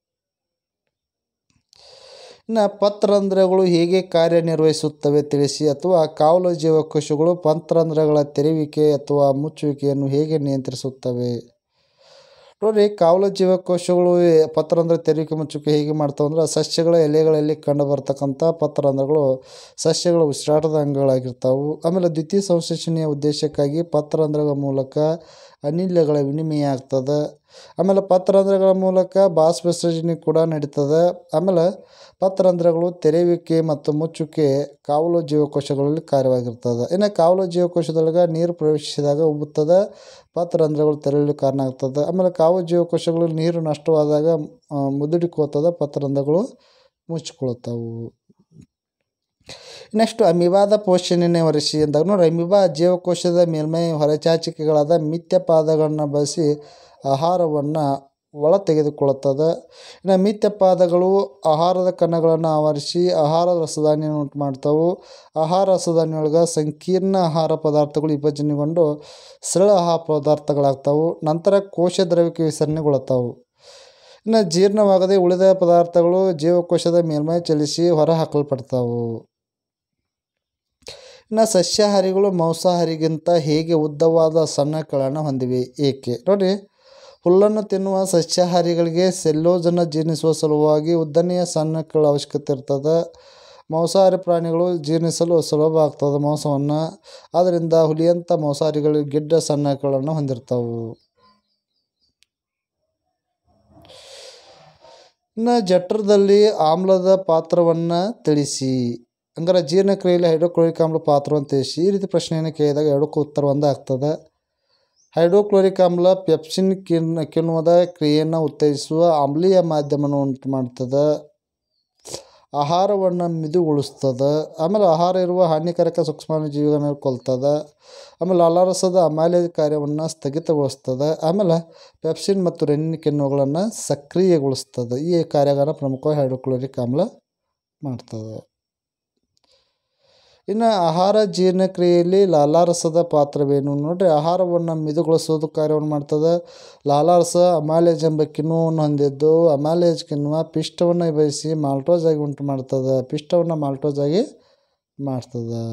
ಇನ್ನು ಪತ್ರರಂಧ್ರಗಳು ಹೇಗೆ ಕಾರ್ಯನಿರ್ವಹಿಸುತ್ತವೆ ತಿಳಿಸಿ ಅಥವಾ ಕಾವಲು ಜೀವಕೋಶಗಳು ಪತ್ರರಂಧ್ರಗಳ ತೆರೆಯುವಿಕೆ ಅಥವಾ ಮುಚ್ಚುವಿಕೆಯನ್ನು ಹೇಗೆ ನಿಯಂತ್ರಿಸುತ್ತವೆ ನೋಡಿರಿ ಕಾವಲು ಜೀವಕೋಶಗಳು ಪತ್ರರಂಧ್ರ ತೆರೆಯುವಿಕೆ ಮುಚ್ಚುವಿಕೆ ಹೇಗೆ ಮಾಡ್ತಾವೆ ಅಂದ್ರೆ ಸಸ್ಯಗಳ ಎಲೆಗಳಲ್ಲಿ ಕಂಡು ಬರ್ತಕ್ಕಂಥ ಪತ್ರರಂಧ್ರಗಳು ಸಸ್ಯಗಳ ಉಸಿರಾಟದ ಅಂಗಗಳಾಗಿರ್ತಾವೆ ಆಮೇಲೆ ದ್ವಿತೀಯ ಸಂಶ್ಲೇಷಣೆಯ ಉದ್ದೇಶಕ್ಕಾಗಿ ಪತ್ರರಂಧ್ರಗಳ ಮೂಲಕ ಅನಿಲಗಳ ವಿನಿಮಯ ಆಗ್ತದೆ ಆಮೇಲೆ ಪತ್ರರಂಧ್ರಗಳ ಮೂಲಕ ಬಾಷ್ಪ ವಿಸರ್ಜನೆ ಕೂಡ ನಡೀತದೆ ಆಮೇಲೆ ಪತ್ರರಂಧ್ರಗಳು ತೆರೆಯುವಿಕೆ ಮತ್ತು ಮುಚ್ಚುವಿಕೆ ಕಾವಲು ಜೀವಕೋಶಗಳಲ್ಲಿ ಕಾರ್ಯವಾಗಿರ್ತದೆ ಇನ್ನು ಕಾವಲು ಜೀವಕೋಶದೊಳಗೆ ನೀರು ಪ್ರವೇಶಿಸಿದಾಗ ಉಬ್ಬುತ್ತದೆ ಪತ್ರರಂಧ್ರಗಳು ತೆರೆಯಲು ಕಾರಣ ಆಗ್ತದೆ ಆಮೇಲೆ ಕಾವಲು ಜೀವಕೋಶಗಳು ನೀರು ನಷ್ಟವಾದಾಗ ಆ, ಮುದುಡಿಕೋತದ ಪತ್ರರಂಧ್ರಗಳು ಮುಚ್ಚಿಕೊಳ್ತಾವು ನೆಕ್ಸ್ಟ್ ಅಮಿಬಾದ ಪೋಷಣೆಯನ್ನು ವರಿಸಿ ಅಂದಾಗ ನೋಡಿ ಅಮಿಬಾ ಜೀವಕೋಶದ ಮೇಲ್ಮೈ ಹೊರಚಾಚಿಕೆಗಳಾದ ಮಿಥ್ಯ ಪಾದಗಳನ್ನು ಬಳಸಿ ಆಹಾರವನ್ನು ಒಳ ತೆಗೆದುಕೊಳ್ಳುತ್ತದೆ ಇನ್ನು ಮಿಥ್ಯ ಪಾದಗಳು ಆಹಾರದ ಕಣಗಳನ್ನು ಆವರಿಸಿ ಆಹಾರ ರಸದಾನಿಯನ್ನು ಉಂಟು ಮಾಡ್ತಾವು ಆಹಾರ ರಸದಾನಿಯೊಳಗೆ ಸಂಕೀರ್ಣ ಆಹಾರ ಪದಾರ್ಥಗಳು ವಿಭಜನೆಗೊಂಡು ಸರಳ ಆಹಾರ ಪದಾರ್ಥಗಳಾಗ್ತಾವು ನಂತರ ಕೋಶ ದ್ರವ್ಯಕ್ಕೆ ವಿಸರಣೆಗೊಳ್ತಾವು ಇನ್ನು ಜೀರ್ಣವಾಗದೆ ಉಳಿದ ಪದಾರ್ಥಗಳು ಜೀವಕೋಶದ ಮೇಲ್ಮೈ ಚಲಿಸಿ ಹೊರ ಹಾಕಲ್ಪಡ್ತಾವು ಇನ್ನು ಸಸ್ಯಾಹಾರಿಗಳು ಮಾಂಸಾಹಾರಿಗಿಂತ ಹೇಗೆ ಉದ್ದವಾದ ಸಣ್ಣ ಕಳನ್ನು ಹೊಂದಿವೆ ಏಕೆ ನೋಡಿ ಹುಲ್ಲನ್ನು ತಿನ್ನುವ ಸಸ್ಯಾಹಾರಿಗಳಿಗೆ ಸೆಲ್ಲೋಜನ್ನು ಜೀರ್ಣಿಸುವ ಸಲುವಾಗಿ ಉದ್ದನೆಯ ಸಣ್ಣ ಕಳ ಅವಶ್ಯಕತೆ ಇರ್ತದೆ ಮಾಂಸಾಹಾರಿ ಪ್ರಾಣಿಗಳು ಜೀರ್ಣಿಸಲು ಸುಲಭ ಆಗ್ತದೆ ಮಾಂಸವನ್ನು ಆದ್ದರಿಂದ ಹುಲಿಯಂಥ ಮಾಂಸಾಹಾರಿಗಳು ಗಿಡ್ಡ ಸಣ್ಣ ಕಳನ್ನು ಹೊಂದಿರ್ತಾವು ಇನ್ನು ಜಠರದಲ್ಲಿ ಆಮ್ಲದ ಪಾತ್ರವನ್ನು ತಿಳಿಸಿ ಹಂಗಾರೆ ಜೀರ್ಣಕ್ರಿಯೆಯಲ್ಲಿ ಹೈಡ್ರೋಕ್ಲೋರಿಕ್ ಆಮ್ಲ ಪಾತ್ರವನ್ನು ತಿಳಿಸಿ ಈ ರೀತಿ ಪ್ರಶ್ನೆಯನ್ನು ಕೇಳಿದಾಗ ಎರಡಕ್ಕೂ ಉತ್ತರ ಒಂದೇ ಆಗ್ತದೆ ಹೈಡ್ರೋಕ್ಲೋರಿಕ್ ಆಮ್ಲ ಪೆಪ್ಸಿನ್ ಕಿನ್ ಕಿಣ್ವದ ಕ್ರಿಯೆಯನ್ನು ಉತ್ತೇಜಿಸುವ ಆಮ್ಲೀಯ ಮಾಧ್ಯಮವನ್ನು ಉಂಟು ಮಾಡ್ತದೆ ಆಹಾರವನ್ನು ಮಿದುಗೊಳಿಸ್ತದೆ ಆಮೇಲೆ ಆಹಾರ ಇರುವ ಹಾನಿಕಾರಕ ಸೂಕ್ಷ್ಮಾಣುಜೀವಿಗಳನ್ನು ಕೊಲ್ತದೆ ಆಮೇಲೆ ಲಾಲಾರಸದ ಅಮಾಲ್ಯ ಕಾರ್ಯವನ್ನು ಸ್ಥಗಿತಗೊಳಿಸ್ತದೆ ಆಮೇಲೆ ಪೆಪ್ಸಿನ್ ಮತ್ತು ರೆನ್ನಿನ್ ಕಿಣ್ವಗಳನ್ನು ಸಕ್ರಿಯಗೊಳಿಸ್ತದೆ ಈ ಕಾರ್ಯಗಳನ್ನು ಪ್ರಮುಖವಾಗಿ ಹೈಡ್ರೋಕ್ಲೋರಿಕ್ ಆಮ್ಲ ಮಾಡ್ತದೆ ಇನ್ನು ಆಹಾರ ಜೀರ್ಣಕ್ರಿಯೆಯಲ್ಲಿ ಲಾಲಾರಸದ ಪಾತ್ರವೇನು ನೋಡಿರಿ ಆಹಾರವನ್ನು ಮಿದುಗೊಳಿಸೋದು ಕಾರ್ಯವನ್ನು ಮಾಡ್ತದೆ ಲಾಲಾರಸ ಅಮಾಲೇಜ್ ಎಂಬ ಕಿಣ್ವವನ್ನು ಹೊಂದಿದ್ದು ಅಮಾಲೇಜ್ ಕಿಣ್ವ ಪಿಷ್ಟವನ್ನು ವಿಭಜಿಸಿ ಮಾಲ್ಟೋಸ್ ಆಗಿ ಉಂಟು ಮಾಡ್ತದೆ ಪಿಷ್ಟವನ್ನು ಮಾಲ್ಟೋಸ್ ಆಗಿ ಮಾಡ್ತದೆ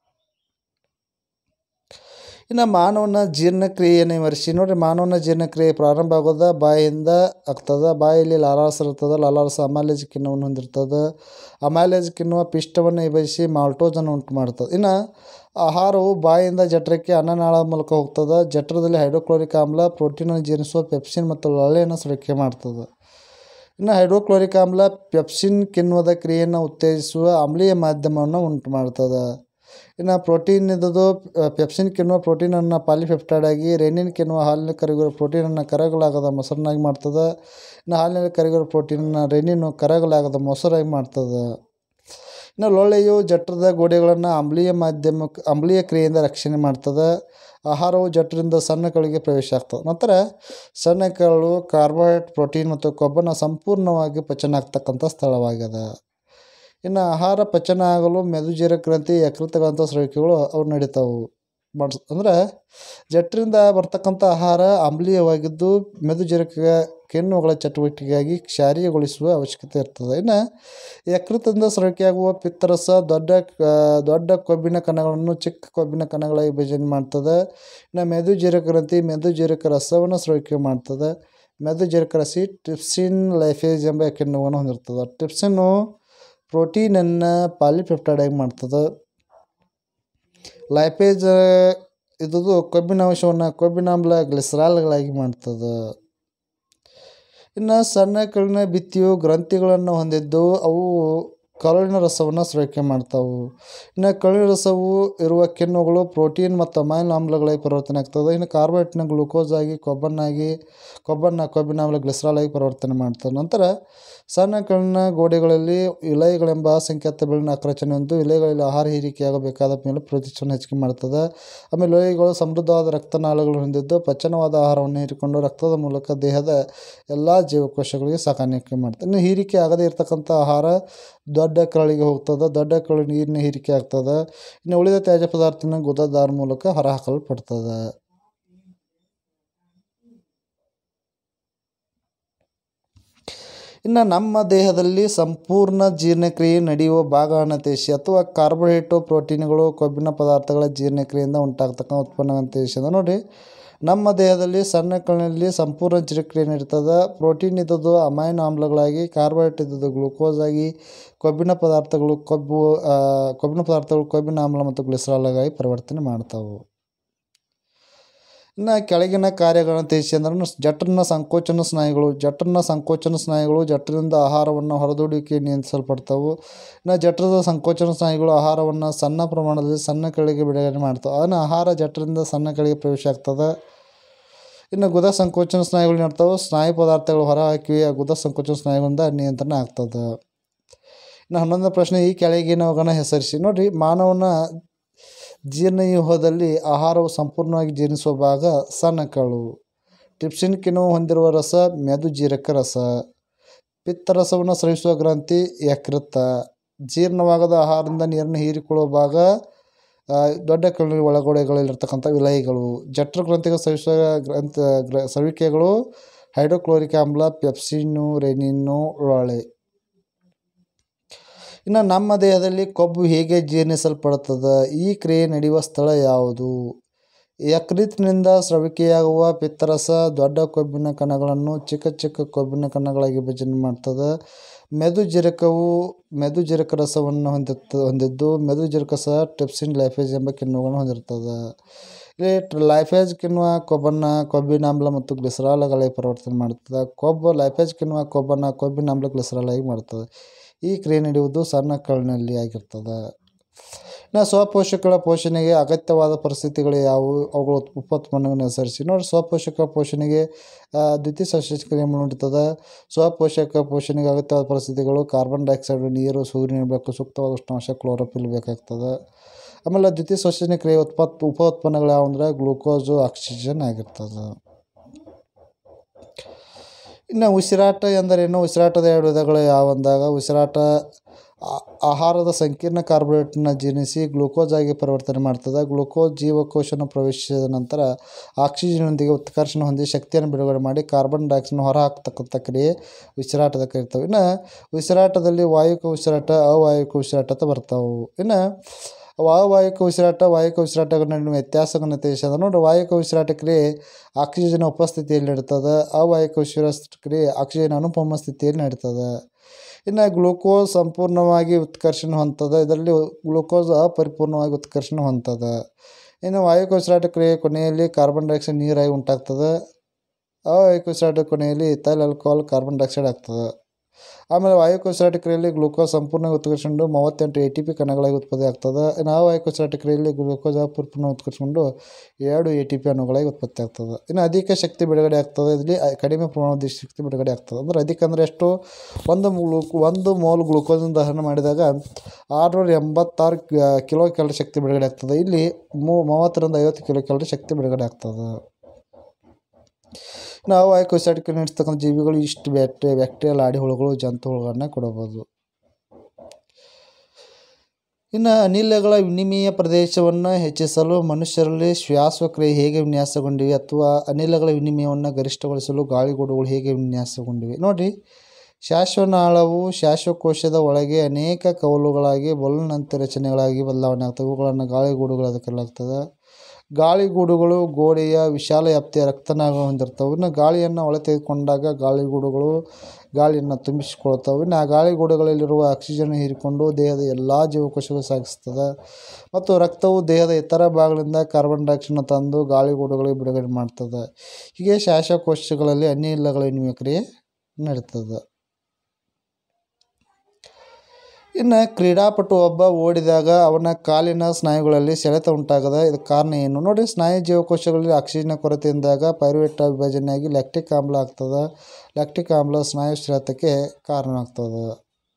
ಇನ್ನು ಮಾನವನ ಜೀರ್ಣಕ್ರಿಯೆಯನ್ನು ವಿವರಿಸಿ ನೋಡಿರಿ ಮಾನವನ ಜೀರ್ಣಕ್ರಿಯೆ ಪ್ರಾರಂಭ ಆಗೋದು ಬಾಯಿಯಿಂದ ಆಗ್ತದೆ ಬಾಯಲ್ಲಿ ಲಾಲಾರಸ ಇರ್ತದೆ ಲಾಲಾರಸ ಅಮಾಲೇಜ್ ಕಿಣ್ವವನ್ನು ಹೊಂದಿರ್ತದೆ ಅಮಾಲೇಜ್ ಕಿಣ್ವ ಪಿಷ್ಟವನ್ನು ವಿಭಜಿಸಿ ಮಾಲ್ಟೋಸನ್ನು ಉಂಟು ಮಾಡ್ತದೆ ಇನ್ನು ಆಹಾರವು ಬಾಯಿಂದ ಜಠರಕ್ಕೆ ಅನ್ನನಾಳ ಮೂಲಕ ಹೋಗ್ತದೆ ಜಠರದಲ್ಲಿ ಹೈಡ್ರೋಕ್ಲೋರಿಕ್ ಆಮ್ಲ ಪ್ರೋಟೀನನ್ನು ಜೀರ್ಣಿಸುವ ಪೆಪ್ಸಿನ್ ಮತ್ತು ಲಳೆಯನ್ನು ಸೃಷ್ಟಿ ಮಾಡ್ತದೆ ಇನ್ನು ಹೈಡ್ರೋಕ್ಲೋರಿಕ್ ಆಮ್ಲ ಪೆಪ್ಸಿನ್ ಕಿಣ್ವದ ಕ್ರಿಯೆಯನ್ನು ಉತ್ತೇಜಿಸುವ ಆಮ್ಲೀಯ ಮಾಧ್ಯಮವನ್ನು ಉಂಟು ಮಾಡ್ತದೆ ಇನ್ನು ಪ್ರೋಟೀನ್ ಇದ್ದದ್ದು ಪೆಪ್ಸಿನ್ ಕಿಣ್ವ ಪ್ರೋಟೀನನ್ನು ಪಾಲಿಪೆಪ್ಟೈಡ್ ಆಗಿ ರೆನಿನ್ ಕಿಣ್ವ ಹಾಲಿನ ಕರಗಿರೋ ಪ್ರೋಟೀನನ್ನು ಕರಗಲಾಗದ ಮೊಸರನ್ನಾಗಿ ಮಾಡ್ತದೆ ಇನ್ನು ಹಾಲಿನಲ್ಲಿ ಕರಗಿರೋ ಪ್ರೋಟೀನನ್ನು ರೆನಿನ್ ಕರಗಲಾಗದ ಮೊಸರಾಗಿ ಮಾಡ್ತದೆ ಇನ್ನು ಲೊಳ್ಳೆಯು ಜಠರದ ಗೋಡೆಗಳನ್ನು ಆಮ್ಲೀಯ ಮಾಧ್ಯಮ ಆಮ್ಲೀಯ ಕ್ರಿಯೆಯಿಂದ ರಕ್ಷಣೆ ಮಾಡ್ತದೆ ಆಹಾರವು ಜಠರದಿಂದ ಸಣ್ಣ ಕರುಳಿಗೆ ಪ್ರವೇಶ ಆಗ್ತದೆ ನಂತರ ಸಣ್ಣ ಕರಳು ಕಾರ್ಬೋಹೈಡ್ರೇಟ್ ಪ್ರೋಟೀನ್ ಮತ್ತು ಕೊಬ್ಬನ್ನು ಸಂಪೂರ್ಣವಾಗಿ ಪಚನ ಆಗ್ತಕ್ಕಂಥ ಸ್ಥಳವಾಗಿದೆ ಇನ್ನು ಆಹಾರ ಪಚನ ಆಗಲು ಮೆದುಜೀರ ಗ್ರಂಥಿ ಯಕೃತಗಳಂಥ ಸ್ರವಿಕೆಗಳು ಅವು ನಡೀತಾವೆ ಮಾಡಿಸ್ ಅಂದ್ರೆ ಜಠರಿಂದ ಬರ್ತಕ್ಕಂಥ ಆಹಾರ ಆಮ್ಲೀಯವಾಗಿದ್ದು ಮೆದುಜೀರಕ ಕಿಣ್ವಗಳ ಚಟುವಟಿಕೆಯಾಗಿ ಕ್ಷಾರೀಯಗೊಳಿಸುವ ಅವಶ್ಯಕತೆ ಇರ್ತದೆ ಇನ್ನು ಯಕೃತದಿಂದ ಸ್ರವಿಕೆಯಾಗುವ ಪಿತ್ತರಸ ದೊಡ್ಡ ಕ ದೊಡ್ಡ ಕೊಬ್ಬಿನ ಕಣಗಳನ್ನು ಚಿಕ್ಕ ಕೊಬ್ಬಿನ ಕಣಗಳಾಗಿ ವಿಭಜನೆ ಮಾಡ್ತದೆ ಇನ್ನು ಮೆದುಜೀರಕ ಗ್ರಂಥಿ ಮೆದುಜೀರಕ ರಸವನ್ನು ಸ್ರವಿಕೆ ಮಾಡ್ತದೆ ಮೆದುಜೀರಕ ರಸಿ ಟ್ರಿಪ್ಸಿನ್ ಲೈಫೇಜ್ ಎಂಬ ಕಿಣ್ವವನ್ನು ಹೊಂದಿರ್ತದೆ ಟ್ರಿಪ್ಸಿನ್ನು ಪ್ರೋಟೀನನ್ನು ಪಾಲಿಪೆಪ್ಟೈಡ್ ಆಗಿ ಮಾಡ್ತದೆ ಲೈಪೇಜ್ ಇದ್ದುದು ಕೊಬ್ಬಿನ ಅಂಶವನ್ನು ಕೊಬ್ಬಿನಾಮ್ಲ ಗ್ಲಿಸರಾಲ್ಗಳಾಗಿ ಮಾಡ್ತದೆ ಇನ್ನು ಸಣ್ಣ ಕರುಳಿನ ಭಿತ್ತಿಯು ಗ್ರಂಥಿಗಳನ್ನು ಹೊಂದಿದ್ದು ಅವು ಕರುಳಿನ ರಸವನ್ನು ಸ್ರವಿಕೆ ಮಾಡ್ತಾವೆ ಇನ್ನು ಕರುಳಿನ ರಸವು ಇರುವ ಕಿಣ್ವಗಳು ಪ್ರೋಟೀನ್ ಮತ್ತು ಅಮೈನೋ ಆಮ್ಲಗಳಾಗಿ ಪರಿವರ್ತನೆ ಆಗ್ತದೆ ಇನ್ನು ಕಾರ್ಬೋಹೈಡ್ರೇಟ್ನ ಗ್ಲೂಕೋಸ್ ಆಗಿ ಕೊಬ್ಬನ್ನಾಗಿ ಕೊಬ್ಬನ್ನು ಕೊಬ್ಬಿನಾಮ್ಲ ಗ್ಲಿಸರಾಲ್ ಆಗಿ ಪರಿವರ್ತನೆ ಮಾಡ್ತದೆ ನಂತರ ಸಣ್ಣ ಕರುಳಿನ ಗೋಡೆಗಳಲ್ಲಿ ಇಲೆಗಳೆಂಬ ಅಸಂಖ್ಯಾತ ಬೆಳ್ಳಿನ ಆಕರ್ಷಣೆ ಹೊಂದು ಇಲೆಗಳಲ್ಲಿ ಆಹಾರ ಹೀರಿಕೆಯಾಗಬೇಕಾದ ಮೇಲೆ ಪ್ರತಿಷ್ಠವನ್ನು ಹೆಚ್ಚಿಗೆ ಮಾಡ್ತದೆ ಆಮೇಲೆ ಲೋಹಿಗಳು ಸಮೃದ್ಧವಾದ ರಕ್ತನಾಳಗಳು ಹೊಂದಿದ್ದು ಪಚನವಾದ ಆಹಾರವನ್ನು ಹೀರಿಕೊಂಡು ರಕ್ತದ ಮೂಲಕ ದೇಹದ ಎಲ್ಲ ಜೀವಕೋಶಗಳಿಗೆ ಸಾಕಾಣಿಕೆ ಮಾಡ್ತದೆ ಇನ್ನು ಹೀರಿಕೆ ಆಗದೇ ಇರತಕ್ಕಂಥ ಆಹಾರ ದೊಡ್ಡ ಕರಳಿಗೆ ಹೋಗ್ತದೆ ದೊಡ್ಡ ಕರಳು ನೀರಿನ ಹೀರಿಕೆ ಆಗ್ತದೆ ಇನ್ನು ಉಳಿದ ತ್ಯಾಜ್ಯ ಪದಾರ್ಥನ ಗುದದಾರ ಮೂಲಕ ಹೊರಹಾಕಲ್ಪಡ್ತದೆ ಇನ್ನು ನಮ್ಮ ದೇಹದಲ್ಲಿ ಸಂಪೂರ್ಣ ಜೀರ್ಣಕ್ರಿಯೆ ನಡೆಯುವ ಭಾಗವನ್ನತೇಶಿ ಅಥವಾ ಕಾರ್ಬೋಹೈಡ್ರೇಟು ಪ್ರೋಟೀನ್ಗಳು ಕೊಬ್ಬಿನ ಪದಾರ್ಥಗಳ ಜೀರ್ಣಕ್ರಿಯೆಯಿಂದ ಉಂಟಾಗ್ತಕ್ಕಂಥ ಉತ್ಪನ್ನವಂತೇಶಿ ನೋಡಿ ನಮ್ಮ ದೇಹದಲ್ಲಿ ಸಣ್ಣ ಕಣ್ಣಿನಲ್ಲಿ ಸಂಪೂರ್ಣ ಜೀರ್ಣಕ್ರಿಯೆ ನಡೀತದೆ ಪ್ರೋಟೀನ್ ಇದ್ದದ್ದು ಅಮೈನೋ ಆಮ್ಲಗಳಾಗಿ ಕಾರ್ಬೋಹೈಡ್ರೇಟ್ ಇದ್ದದ್ದು ಗ್ಲೂಕೋಸ್ ಆಗಿ ಕೊಬ್ಬಿನ ಪದಾರ್ಥಗಳು ಕೊಬ್ಬು ಕೊಬ್ಬಿನ ಪದಾರ್ಥಗಳು ಕೊಬ್ಬಿನ ಆಮ್ಲ ಮತ್ತು ಗ್ಲಿಸರಾಲ್ಗಾಗಿ ಪರಿವರ್ತನೆ ಮಾಡ್ತಾವೆ ಇನ್ನು ಕೆಳಗಿನ ಕಾರ್ಯಗಳನ್ನು ತಿಳಿಸಿ ಅಂದ್ರೆ ಜಠರನ ಸಂಕೋಚನ ಸ್ನಾಯುಗಳು ಜಠರನ ಸಂಕೋಚನ ಸ್ನಾಯುಗಳು ಜಠರದಿಂದ ಆಹಾರವನ್ನು ಹೊರದೂಡುವಿಕೆ ನಿಯಂತ್ರಿಸಲ್ಪಡ್ತಾವೆ ಇನ್ನು ಜಠರದ ಸಂಕೋಚನ ಸ್ನಾಯುಗಳು ಆಹಾರವನ್ನು ಸಣ್ಣ ಪ್ರಮಾಣದಲ್ಲಿ ಸಣ್ಣ ಕಳಿಗೆ ಬಿಡುಗಡೆ ಮಾಡ್ತಾವೆ ಅದನ್ನು ಆಹಾರ ಜಠರದಿಂದ ಸಣ್ಣ ಕಳಿಗೆ ಪ್ರವೇಶ ಆಗ್ತದೆ ಇನ್ನು ಗುದ ಸಂಕೋಚನ ಸ್ನಾಯುಗಳು ನಡ್ತಾವೆ ಸ್ನಾಯು ಪದಾರ್ಥಗಳು ಹೊರಹಾಕಿ ಆ ಗುದ ಸಂಕೋಚನ ಸ್ನಾಯುಗಳಿಂದ ನಿಯಂತ್ರಣ ಆಗ್ತದೆ ಇನ್ನು ಹನ್ನೊಂದನೇ ಪ್ರಶ್ನೆ ಈ ಕೆಳಗಿನವುಗಳನ್ನ ಹೆಸರಿಸಿ ನೋಡಿರಿ ಮಾನವನ ಜೀರ್ಣವ್ಯೂಹದಲ್ಲಿ ಆಹಾರವು ಸಂಪೂರ್ಣವಾಗಿ ಜೀರ್ಣಿಸುವ ಭಾಗ ಸಣ್ಣ ಕರಳು ಟ್ರಿಪ್ಸಿನ್ ಕಿಣ್ವ ಹೊಂದಿರುವ ರಸ ಮೆದುಜೀರಕ ರಸ ಪಿತ್ತರಸವನ್ನು ಸ್ರವಿಸುವ ಗ್ರಂಥಿ ಯಕೃತ ಜೀರ್ಣವಾಗದ ಆಹಾರದಿಂದ ನೀರನ್ನು ಹೀರಿಕೊಳ್ಳುವ ಭಾಗ ಆ, ದೊಡ್ಡ ಕರುಳಿನ ಒಳಗೋಡೆಗಳಲ್ಲಿರ್ತಕ್ಕಂಥ ವಿಲಯಿಗಳು ಜಠರ ಗ್ರಂಥಿಗೆ ಸ್ರವಿಸುವ ಗ್ರಂಥ ಗ್ರ ಸ್ರವಿಕೆಗಳು ಹೈಡ್ರೋಕ್ಲೋರಿಕ್ ಆಮ್ಲ ಪೆಪ್ಸಿನ್ನು ರೆನಿನ್ನು ಲೊಳೆ ಇನ್ನು ನಮ್ಮ ದೇಹದಲ್ಲಿ ಕೊಬ್ಬು ಹೇಗೆ ಜೀರ್ಣಿಸಲ್ಪಡುತ್ತದೆ ಈ ಕ್ರಿಯೆ ನಡೆಯುವ ಸ್ಥಳ ಯಾವುದು ಯಕೃತ್ತಿನಿಂದ ಸ್ರವಿಕೆಯಾಗುವ ಪಿತ್ತರಸ ದೊಡ್ಡ ಕೊಬ್ಬಿನ ಕಣಗಳನ್ನು ಚಿಕ್ಕ ಚಿಕ್ಕ ಕೊಬ್ಬಿನ ಕಣಗಳಾಗಿ ವಿಭಜನೆ ಮಾಡ್ತದೆ ಮೆದುಜೀರಕವು ಮೆದುಜೀರಕ ರಸವನ್ನು ಹೊಂದಿರ್ತ ಹೊಂದಿದ್ದು ಮೆದುಜೀರಕ ಸಹ ಟ್ರಿಪ್ಸಿನ್ ಲೈಫೇಜ್ ಎಂಬ ಕಿಣ್ವಗಳನ್ನು ಹೊಂದಿರ್ತದೆ ಇಲ್ಲಿ ಟ್ರ- ಲೈಫೇಜ್ ಕಿಣ್ವ ಕೊಬ್ಬನ್ನು ಕೊಬ್ಬಿನಾಮ್ಲ ಮತ್ತು ಗ್ಲಿಸರಾಲ್ಗಳಾಗಿ ಪರಿವರ್ತನೆ ಮಾಡ್ತದೆ ಕೊಬ್ಬು ಲೈಫೇಜ್ ಕಿಣ್ವ ಕೊಬ್ಬನ್ನು ಕೊಬ್ಬಿನಾಮ್ಲ ಗ್ಲಿಸರಾಲ್ ಆಗಿ ಮಾಡ್ತದೆ ಈ ಕ್ರಿಯೆ ನಡೆಯುವುದು ಸಣ್ಣ ಕರುಳಿನಲ್ಲಿ ಆಗಿರ್ತದೆ ಇನ್ನು ಸ್ವಪೋಷಕಗಳ ಪೋಷಣೆಗೆ ಅಗತ್ಯವಾದ ಪರಿಸ್ಥಿತಿಗಳು ಯಾವುವು ಅವುಗಳ ಉಪೋತ್ಪನ್ನಗಳನ್ನು ಹೆಸರಿಸಿ ನೋಡಿ ಸ್ವಪೋಷಕ ಪೋಷಣೆಗೆ ಆ, ದ್ವಿತೀಯ ಸಸ್ಯಕ್ರಿಯೆ ನಡೀತದೆ ಸ್ವಪೋಷಕ ಪೋಷಣೆಗೆ ಅಗತ್ಯವಾದ ಪರಿಸ್ಥಿತಿಗಳು ಕಾರ್ಬನ್ ಡೈಆಕ್ಸೈಡ್ ನೀರು ಸೂರ್ಯನ ಬೆಳಕು ಸೂಕ್ತವಾದ ಉಷ್ಣಾಂಶ ಕ್ಲೋರೋಫಿಲ್ ಬೇಕಾಗ್ತದೆ ಆಮೇಲೆ ದ್ವಿತೀಯ ಶ್ವಸನ ಕ್ರಿಯೆ ಉತ್ಪತ್ ಉಪ ಉತ್ಪನ್ನಗಳು ಯಾವುವಂದ್ರೆ ಗ್ಲೂಕೋಸು ಆಕ್ಸಿಜನ್ ಆಗಿರ್ತದೆ ಇನ್ನು ಉಸಿರಾಟ ಎಂದರೇನು ಉಸಿರಾಟದ ಎರಡು ವಿಧಗಳು ಯಾವಂದಾಗ ಉಸಿರಾಟ ಆ- ಆಹಾರದ ಸಂಕೀರ್ಣ ಕಾರ್ಬೋಹೈಡ್ರೇಟ್ನ ಜೀರ್ಣಿಸಿ ಗ್ಲೂಕೋಸ್ ಆಗಿ ಪರಿವರ್ತನೆ ಮಾಡ್ತದೆ ಗ್ಲೂಕೋಸ್ ಜೀವಕೋಶನ ಪ್ರವೇಶಿಸಿದ ನಂತರ ಆಕ್ಸಿಜನ್ನೊಂದಿಗೆ ಉತ್ಕರ್ಷಣ ಹೊಂದಿ ಶಕ್ತಿಯನ್ನು ಬಿಡುಗಡೆ ಮಾಡಿ ಕಾರ್ಬನ್ ಡೈಆಕ್ಸೈಡ್ನ ಹೊರ ಹಾಕ್ತಕ್ಕಂಥ ಕ್ರಿಯೆ ಉಸಿರಾಟದ ಕರಿತಾವೆ ಇನ್ನು ಉಸಿರಾಟದಲ್ಲಿ ವಾಯುಕ ಉಸಿರಾಟ ಅವಾಯುಕ ಉಸಿರಾಟ ಅಂತ ಬರ್ತಾವೆ ಇನ್ನು ಅವಾಯುಕ ಉಸಿರಾಟ ವಾಯುಕ ಉಸಿರಾಟಗಳ ನಡುವಿನ ವ್ಯತ್ಯಾಸಗಳನ್ನು ತಿಳಿಸಿದ ನೋಡಿ ವಾಯುಕ ಉಸಿರಾಟ ಕ್ರಿಯೆ ಆಕ್ಸಿಜನ್ ಉಪಸ್ಥಿತಿಯಲ್ಲಿ ನಡೀತದೆ ಅವಾಯುಕ ಉಸಿರಾಟ ಕ್ರಿಯೆ ಆಕ್ಸಿಜನ್ ಅನುಪಮ ಸ್ಥಿತಿಯಲ್ಲಿ ನಡೀತದೆ ಇನ್ನು ಗ್ಲೂಕೋಸ್ ಸಂಪೂರ್ಣವಾಗಿ ಉತ್ಕರ್ಷಣ ಹೊಂದದ ಇದರಲ್ಲಿ ಗ್ಲೂಕೋಸ್ ಅಪರಿಪೂರ್ಣವಾಗಿ ಉತ್ಕರ್ಷಣ ಹೊಂದದ ಇನ್ನು ವಾಯುಕ ಉಸಿರಾಟ ಕ್ರಿಯೆ ಕೊನೆಯಲ್ಲಿ ಕಾರ್ಬನ್ ಡೈಆಕ್ಸೈಡ್ ನೀರಾಗಿ ಉಂಟಾಗ್ತದೆ ಅವಾಯುಕ ಉಸಿರಾಟ ಕೊನೆಯಲ್ಲಿ ಇಥೈಲ್ ಆಲ್ಕೋಹಾಲ್ ಕಾರ್ಬನ್ ಡೈಆಕ್ಸೈಡ್ ಆಗ್ತದೆ ಆಮೇಲೆ ವಾಯುಕ ಉಸಿರಾಟ ಕ್ರಿಯೆಯಲ್ಲಿ ಗ್ಲೂಕೋಸ್ ಸಂಪೂರ್ಣ ಉತ್ಕರ್ಷಗೊಂಡು ಮೂವತ್ತೆಂಟು ಎ ಟಿ ಪಿ ಕಣಗಳಾಗಿ ಉತ್ಪತ್ತಿ ಆಗ್ತದೆ ಇನ್ನು ಅವಾಯುಕ ಉಸಿರಾಟ ಕ್ರಿಯೆಯಲ್ಲಿ ಗ್ಲೂಕೋಸ್ ಅಪರಿಪೂರ್ಣ ಉತ್ಕರ್ಷಗೊಂಡು ಎರಡು ಎ ಟಿ ಪಿ ಅಣುಗಳಾಗಿ ಉತ್ಪತ್ತಿ ಆಗ್ತದೆ ಇನ್ನು ಅಧಿಕ ಶಕ್ತಿ ಬಿಡುಗಡೆ ಆಗ್ತದೆ ಇದರಲ್ಲಿ ಅ- ಕಡಿಮೆ ಪ್ರಮಾಣದ ಶಕ್ತಿ ಬಿಡುಗಡೆ ಆಗ್ತದೆ ಅಂದ್ರೆ ಅಧಿಕ ಅಂದರೆ ಎಷ್ಟು ಒಂದು ಗ್ಲೂಕ್ ಒಂದು ಮೋಲ್ ಗ್ಲೂಕೋಸನ್ನು ದಹನ ಮಾಡಿದಾಗ ಆರುನೂರ ಎಂಬತ್ತಾರು ಕ- ಕಿಲೋ ಕ್ಯಾಲರಿ ಶಕ್ತಿ ಬಿಡುಗಡೆ ಆಗ್ತದೆ ಇಲ್ಲಿ ಮೂ ಮೂವತ್ತರಿಂದ ಐವತ್ತು ಕಿಲೋ ಕ್ಯಾಲರಿ ಶಕ್ತಿ ಬಿಡುಗಡೆ ಆಗ್ತದೆ ನಾವು ಆಯ್ಕೆ ಉಸಿರಾಟಕ್ಕೆ ನಡೆಸ್ತಕ್ಕಂಥ ಜೀವಿಗಳು ಇಷ್ಟು ಬ್ಯಾಕ್ಟೆ ಬ್ಯಾಕ್ಟೀರಿಯಲ್ ಆಡಿ ಹುಳುಗಳು ಜಂತು ಹುಳುಗಳನ್ನ ಕೊಡಬಹುದು ಇನ್ನು ಅನಿಲಗಳ ವಿನಿಮಯ ಪ್ರದೇಶವನ್ನು ಹೆಚ್ಚಿಸಲು ಮನುಷ್ಯರಲ್ಲಿ ಶ್ವಾಸಕ್ರಿಯೆ ಹೇಗೆ ವಿನ್ಯಾಸಗೊಂಡಿವೆ ಅಥವಾ ಅನಿಲಗಳ ವಿನಿಮಯವನ್ನು ಗರಿಷ್ಠಗೊಳಿಸಲು ಗಾಳಿಗೂಡುಗಳು ಹೇಗೆ ವಿನ್ಯಾಸಗೊಂಡಿವೆ ನೋಡಿ ಶ್ವಾಸನಾಳವು ಶ್ವಾಸಕೋಶದ ಒಳಗೆ ಅನೇಕ ಕವಲುಗಳಾಗಿ ಬಲೂನ್ನಂತೆ ರಚನೆಗಳಾಗಿ ಬದಲಾವಣೆ ಆಗ್ತವೆ ಇವುಗಳನ್ನು ಗಾಳಿಗೂಡುಗಳು ಅಂತ ಕರೆಯಲಾಗ್ತದೆ ಗಾಳಿಗೂಡುಗಳು ಗೋಡೆಯ ವಿಶಾಲ ವ್ಯಾಪ್ತಿಯ ರಕ್ತನಾಳ ಹೊಂದಿರ್ತವೆ ಇನ್ನು ಗಾಳಿಯನ್ನು ಒಳ ತೆಗೆದುಕೊಂಡಾಗ ಗಾಳಿಗೂಡುಗಳು ಗಾಳಿಯನ್ನು ತುಂಬಿಸಿಕೊಳ್ತವೆ ಇನ್ನು ಆ ಗಾಳಿಗೂಡುಗಳಲ್ಲಿರುವ ಆಕ್ಸಿಜನ್ ಹೀರಿಕೊಂಡು ದೇಹದ ಎಲ್ಲ ಜೀವಕೋಶಗಳು ಸಾಗಿಸ್ತದೆ ಮತ್ತು ರಕ್ತವು ದೇಹದ ಇತರ ಭಾಗಗಳಿಂದ ಕಾರ್ಬನ್ ಡೈಆಕ್ಸೈಡ್ನ ತಂದು ಗಾಳಿಗೂಡುಗಳಿಗೆ ಬಿಡುಗಡೆ ಮಾಡ್ತದೆ ಹೀಗೆ ಶ್ವಾಸಕೋಶಗಳಲ್ಲಿ ಅನಿಲಗಳ ವಿನಿಮಯ ಕ್ರಿಯೆ ನಡೀತದೆ ಇನ್ನು ಕ್ರೀಡಾಪಟು ಒಬ್ಬ ಓಡಿದಾಗ ಅವನ ಕಾಲಿನ ಸ್ನಾಯುಗಳಲ್ಲಿ ಸೆಳೆತ ಉಂಟಾಗದ ಇದಕ್ಕೆ ಕಾರಣ ಏನು ನೋಡಿ ಸ್ನಾಯು ಜೀವಕೋಶಗಳಲ್ಲಿ ಆಕ್ಸಿಜನ್ ಕೊರತೆಯಿಂದಾಗ ಪೈರುವೇಟ್ ವಿಭಜನೆಯಾಗಿ ಲ್ಯಾಕ್ಟಿಕ್ ಆಮ್ಲ ಆಗ್ತದೆ ಲ್ಯಾಕ್ಟಿಕ್ ಆಮ್ಲ ಸ್ನಾಯು ಸೆಳೆತಕ್ಕೆ ಕಾರಣ ಆಗ್ತದೆ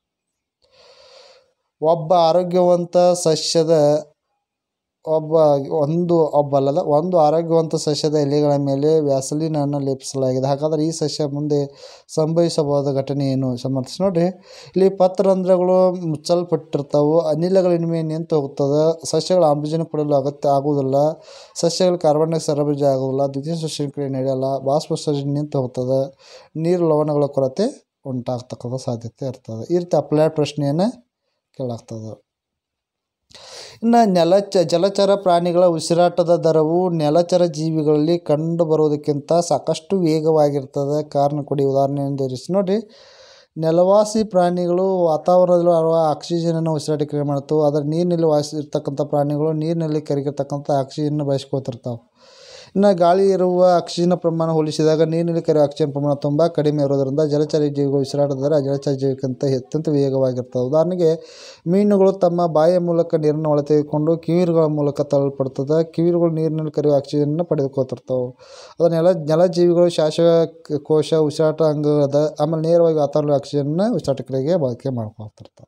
ಒಬ್ಬ ಆರೋಗ್ಯವಂತ ಸಸ್ಯದ ಒಬ್ಬ ಒಂದು ಒಬ್ಬ ಅಲ್ಲದ ಒಂದು ಆರೋಗ್ಯವಂತ ಸಸ್ಯದ ಎಲೆಗಳ ಮೇಲೆ ವ್ಯಾಸಲಿನನ್ನು ಲೇಪಿಸಲಾಗಿದೆ ಹಾಗಾದರೆ ಈ ಸಸ್ಯ ಮುಂದೆ ಸಂಭವಿಸಬಹುದಾದ ಘಟನೆ ಏನು ಸಮರ್ಥಿಸಿ ನೋಡಿರಿ ಇಲ್ಲಿ ಪತ್ರರಂಧ್ರಗಳು ಮುಚ್ಚಲ್ಪಟ್ಟಿರ್ತಾವೆ ಅನಿಲಗಳ ವಿನಿಮಯ ನಿಂತು ಹೋಗ್ತದೆ ಸಸ್ಯಗಳು ಆಮ್ಲಜನಕ ಪಡೆಯಲು ಅಗತ್ಯ ಆಗುವುದಿಲ್ಲ ಸಸ್ಯಗಳು ಕಾರ್ಬನ್ ಡೈಆಕ್ಸೈಡ್ ಸರಬರಾಜು ಆಗೋದಿಲ್ಲ ದ್ವಿತೀಯ ಶ್ವಸನ ಕ್ರಿಯೆ ನಡೆಯಲ್ಲ ಬಾಷ್ಪೋತ್ಸರ್ಜನೆ ನಿಂತು ಹೋಗ್ತದೆ ನೀರು ಲವಣಗಳ ಕೊರತೆ ಉಂಟಾಗ್ತಕ್ಕಂಥ ಸಾಧ್ಯತೆ ಇರ್ತದೆ ಈ ರೀತಿ ಅಪ್ಲೈಡ್ ಪ್ರಶ್ನೆಯನ್ನು ಕೇಳಾಗ್ತದೆ ಇನ್ನು ನೆಲಚ ಜಲಚರ ಪ್ರಾಣಿಗಳ ಉಸಿರಾಟದ ದರವು ನೆಲಚರ ಜೀವಿಗಳಲ್ಲಿ ಕಂಡು ಬರುವುದಕ್ಕಿಂತ ಸಾಕಷ್ಟು ವೇಗವಾಗಿರ್ತದೆ ಕಾರಣ ಕೊಡಿ ಉದಾಹರಣೆಯನ್ನು ಇರಿಸಿ ನೋಡಿ ನೆಲವಾಸಿ ಪ್ರಾಣಿಗಳು ವಾತಾವರಣದಲ್ಲಿ ಹರುವ ಆಕ್ಸಿಜನನ್ನು ಉಸಿರಾಟ ಕ್ರಿಯೆ ಮಾಡ್ತವೆ ಅದರ ನೀರಿನಲ್ಲಿ ವಾಸಿ ಇರ್ತಕ್ಕಂಥ ಪ್ರಾಣಿಗಳು ನೀರಿನಲ್ಲಿ ಕರಗಿರ್ತಕ್ಕಂಥ ಆಕ್ಸಿಜನ್ ಬಯಸ್ಕೊತಿರ್ತಾವೆ ಇನ್ನು ಗಾಳಿ ಇರುವ ಆಕ್ಸಿಜನ್ ಪ್ರಮಾಣ ಹೋಲಿಸಿದಾಗ ನೀರಿನಲ್ಲಿ ಕರೆಯುವ ಆಕ್ಸಿಜನ್ ಪ್ರಮಾಣ ತುಂಬ ಕಡಿಮೆ ಇರೋದರಿಂದ ಜಲಚರ ಜೀವಿಗಳು ಉಸಿರಾಟದ ದರ ಜಲಚರ ಜೀವಿಗಿಂತ ಅತ್ಯಂತ ವೇಗವಾಗಿರ್ತವೆ ಉದಾಹರಣೆಗೆ ಮೀನುಗಳು ತಮ್ಮ ಬಾಯಿಯ ಮೂಲಕ ನೀರನ್ನು ಒಳ ತೆಗೆದುಕೊಂಡು ಕಿವಿರುಗಳ ಮೂಲಕ ತಳ್ಳಲ್ಪಡ್ತದೆ ಕಿವಿರುಗಳು ನೀರಿನಲ್ಲಿ ಕರೆಯುವ ಆಕ್ಸಿಜನ್ನ ಪಡೆದುಕೊತಿರ್ತವೆ ಅದು ನೆಲ ನೆಲಜೀವಿಗಳು ಶ್ವಾಸಕೋಶ ಉಸಿರಾಟ ಅಂಗದ ಆಮೇಲೆ ನೇರವಾಗಿ ವಾತಾವರಣ ಆಕ್ಸಿಜನ್ನ ಉಸಿರಾಟ ಕ್ರಿಯೆಗೆ ಬಳಕೆ ಮಾಡ್ಕೊತಿರ್ತಾವೆ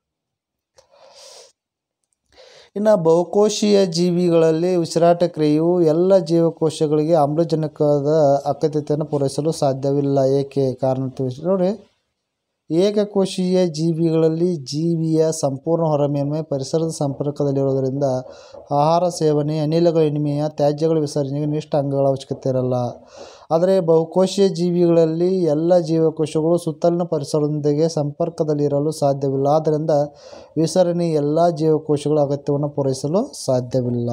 ಇನ್ನು ಬಹುಕೋಶೀಯ ಜೀವಿಗಳಲ್ಲಿ ಉಸಿರಾಟ ಕ್ರಿಯೆಯು ಎಲ್ಲ ಜೀವಕೋಶಗಳಿಗೆ ಆಮ್ಲಜನಕದ ಅಗತ್ಯತೆಯನ್ನು ಪೂರೈಸಲು ಸಾಧ್ಯವಿಲ್ಲ ಏಕೆ ಕಾರಣ ತಿಳಿಸಿ ನೋಡಿ ಏಕಕೋಶೀಯ ಜೀವಿಗಳಲ್ಲಿ ಜೀವಿಯ ಸಂಪೂರ್ಣ ಹೊರಮೇಲ್ಮೈ ಪರಿಸರದ ಸಂಪರ್ಕದಲ್ಲಿರುವುದರಿಂದ ಆಹಾರ ಸೇವನೆ ಅನಿಲಗಳ ವಿನಿಮಯ ತ್ಯಾಜ್ಯಗಳ ವಿಸರ್ಜನೆಗೆ ನಿರ್ದಿಷ್ಟ ಅಂಗಗಳ ಅವಶ್ಯಕತೆ ಇರಲ್ಲ ಆದರೆ ಬಹುಕೋಶೀಯ ಜೀವಿಗಳಲ್ಲಿ ಎಲ್ಲ ಜೀವಕೋಶಗಳು ಸುತ್ತಲಿನ ಪರಿಸರದೊಂದಿಗೆ ಸಂಪರ್ಕದಲ್ಲಿರಲು ಸಾಧ್ಯವಿಲ್ಲ ಆದ್ದರಿಂದ ವಿಸರಣೆ ಎಲ್ಲ ಜೀವಕೋಶಗಳ ಅಗತ್ಯವನ್ನು ಪೂರೈಸಲು ಸಾಧ್ಯವಿಲ್ಲ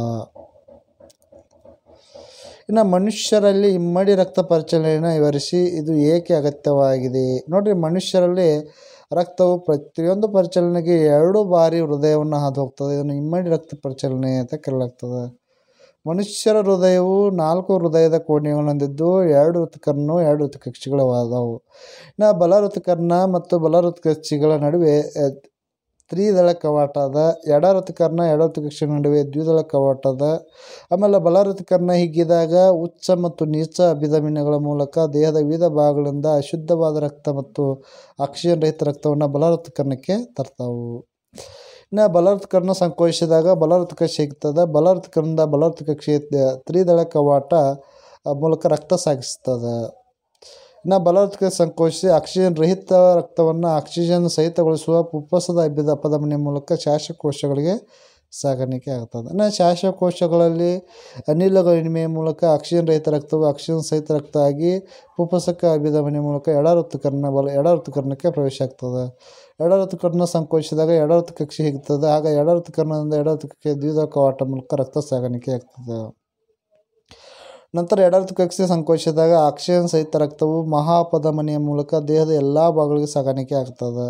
ಇನ್ನು ಮನುಷ್ಯರಲ್ಲಿ ಇಮ್ಮಡಿ ರಕ್ತ ಪರಿಚಲನೆಯನ್ನು ವಿವರಿಸಿ ಇದು ಏಕೆ ಅಗತ್ಯವಾಗಿದೆ ನೋಡಿರಿ ಮನುಷ್ಯರಲ್ಲಿ ರಕ್ತವು ಪ್ರತಿಯೊಂದು ಪರಿಚಲನೆಗೆ ಎರಡು ಬಾರಿ ಹೃದಯವನ್ನು ಹಾದು ಹೋಗ್ತದೆ ಇದನ್ನು ಇಮ್ಮಡಿ ರಕ್ತ ಪರಿಚಲನೆ ಅಂತ ಕರೆಯಲಾಗ್ತದೆ ಮನುಷ್ಯರ ಹೃದಯವು ನಾಲ್ಕು ಹೃದಯದ ಕೋಣೆಗಳನ್ನು ಹೊಂದಿದ್ದು ಎರಡು ಋತುಕರ್ಣ ಎರಡು ಋತುಕಕ್ಷಿಗಳು ಅದಾವು ಇನ್ನು ಬಲ ಋತುಕರ್ಣ ಮತ್ತು ಬಲ ಋತುಕಕ್ಷಿಗಳ ನಡುವೆ ಅಹ್, ತ್ರಿದಳ ಕವಾಟ ಅದ ಎಡ ಋತುಕರ್ಣ ಎಡ ಋತುಕಕ್ಷ ನಡುವೆ ದ್ವಿದಳ ಕವಾಟ ಅದ ಆಮೇಲೆ ಬಲ ಋತುಕರ್ಣ ಹಿಗ್ಗಿದಾಗ ಉಚ್ಚ ಮತ್ತು ನೀಚ ಅಭಿಧಮನಿಗಳ ಮೂಲಕ ದೇಹದ ವಿವಿಧ ಭಾಗಗಳಿಂದ ಅಶುದ್ಧವಾದ ರಕ್ತ ಮತ್ತು ಆಕ್ಸಿಜನ್ ರಹಿತ ರಕ್ತವನ್ನು ಬಲ ಋತುಕರ್ಣಕ್ಕೆ ತರ್ತಾವು ಇನ್ನು ಬಲ ಋತುಕರ್ಣ ಸಂಕೋಚಿಸಿದಾಗ ಬಲ ಋತುಕಕ್ಷ ಸಿಗ್ತದೆ ಬಲ ಋತುಕರ್ಣದಿಂದ ಬಲ ಋತುಕಕ್ಷೆ ತ್ರಿದಳ ಕವಾಟ ಆ ಮೂಲಕ ರಕ್ತ ಸಾಗಿಸ್ತದೆ ಇನ್ನು ಬಲವರ್ಧಕ ಸಂಕೋಚಿಸಿ ಆಕ್ಸಿಜನ್ ರಹಿತ ರಕ್ತವನ್ನು ಆಕ್ಸಿಜನ್ ಸಹಿತಗೊಳಿಸುವ ಪುಪ್ಪಸದ ಅಭಿದ ಅಪಧಮನಿಯ ಮೂಲಕ ಶ್ವಾಸಕೋಶಗಳಿಗೆ ಸಾಗಾಣಿಕೆ ಆಗ್ತದೆ ಇನ್ನು ಶ್ವಾಸಕೋಶಗಳಲ್ಲಿ ಅನಿಲಗಳ ವಿನಿಮಯ ಮೂಲಕ ಆಕ್ಸಿಜನ್ ರಹಿತ ರಕ್ತವು ಆಕ್ಸಿಜನ್ ಸಹಿತ ರಕ್ತ ಆಗಿ ಪುಪ್ಪಸಕ ಅಭಿಧಮನಿಯ ಮೂಲಕ ಎಡ ಋತುಕರ್ಣ ಬಲ ಎಡ ಋತುಕರ್ಣಕ್ಕೆ ಪ್ರವೇಶ ಆಗ್ತದೆ ಎಡ ಋತುಕರ್ಣ ಸಂಕೋಚಿಸಿದಾಗ ಎಡ ಋತುಕಕ್ಷೆ ಹಿಗ್ತದೆ ಆಗ ಎಡ ಋತುಕರ್ಣದಿಂದ ಎಡ ಋತುಕಕ್ಕೆ ದ್ವಿಧ ಕವಾಟ ಮೂಲಕ ರಕ್ತ ಸಾಗಾಣಿಕೆ ಆಗ್ತದೆ ನಂತರ ಎಡ ಋತುಕಕ್ಷೆ ಸಂಕೋಚಿಸಿದಾಗ ಆಕ್ಸಿಜನ್ ಸಹಿತ ರಕ್ತವು ಮಹಾಪಧಮನಿಯ ಮೂಲಕ ದೇಹದ ಎಲ್ಲ ಭಾಗಗಳಿಗೆ ಸಾಗಾಣಿಕೆ ಆಗ್ತದೆ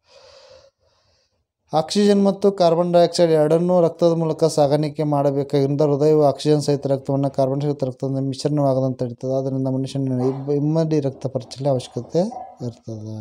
ಆಕ್ಸಿಜನ್ ಮತ್ತು ಕಾರ್ಬನ್ ಡೈಆಕ್ಸೈಡ್ ಎರಡನ್ನೂ ರಕ್ತದ ಮೂಲಕ ಸಾಗಾಣಿಕೆ ಮಾಡಬೇಕಾಗಿದ್ದರಿಂದ ಹೃದಯವು ಆಕ್ಸಿಜನ್ ಸಹಿತ ರಕ್ತವನ್ನು ಕಾರ್ಬನ್ ಸಹಿತ ರಕ್ತದಿಂದ ಮಿಶ್ರಣವಾಗದಂತೆ ತಡೀತದೆ ಆದ್ದರಿಂದ ಮನುಷ್ಯನ ಇಬ್ಬ ಇಮ್ಮಡಿ ರಕ್ತ ಪರಿಚಲನೆ ಅವಶ್ಯಕತೆ ಇರ್ತದೆ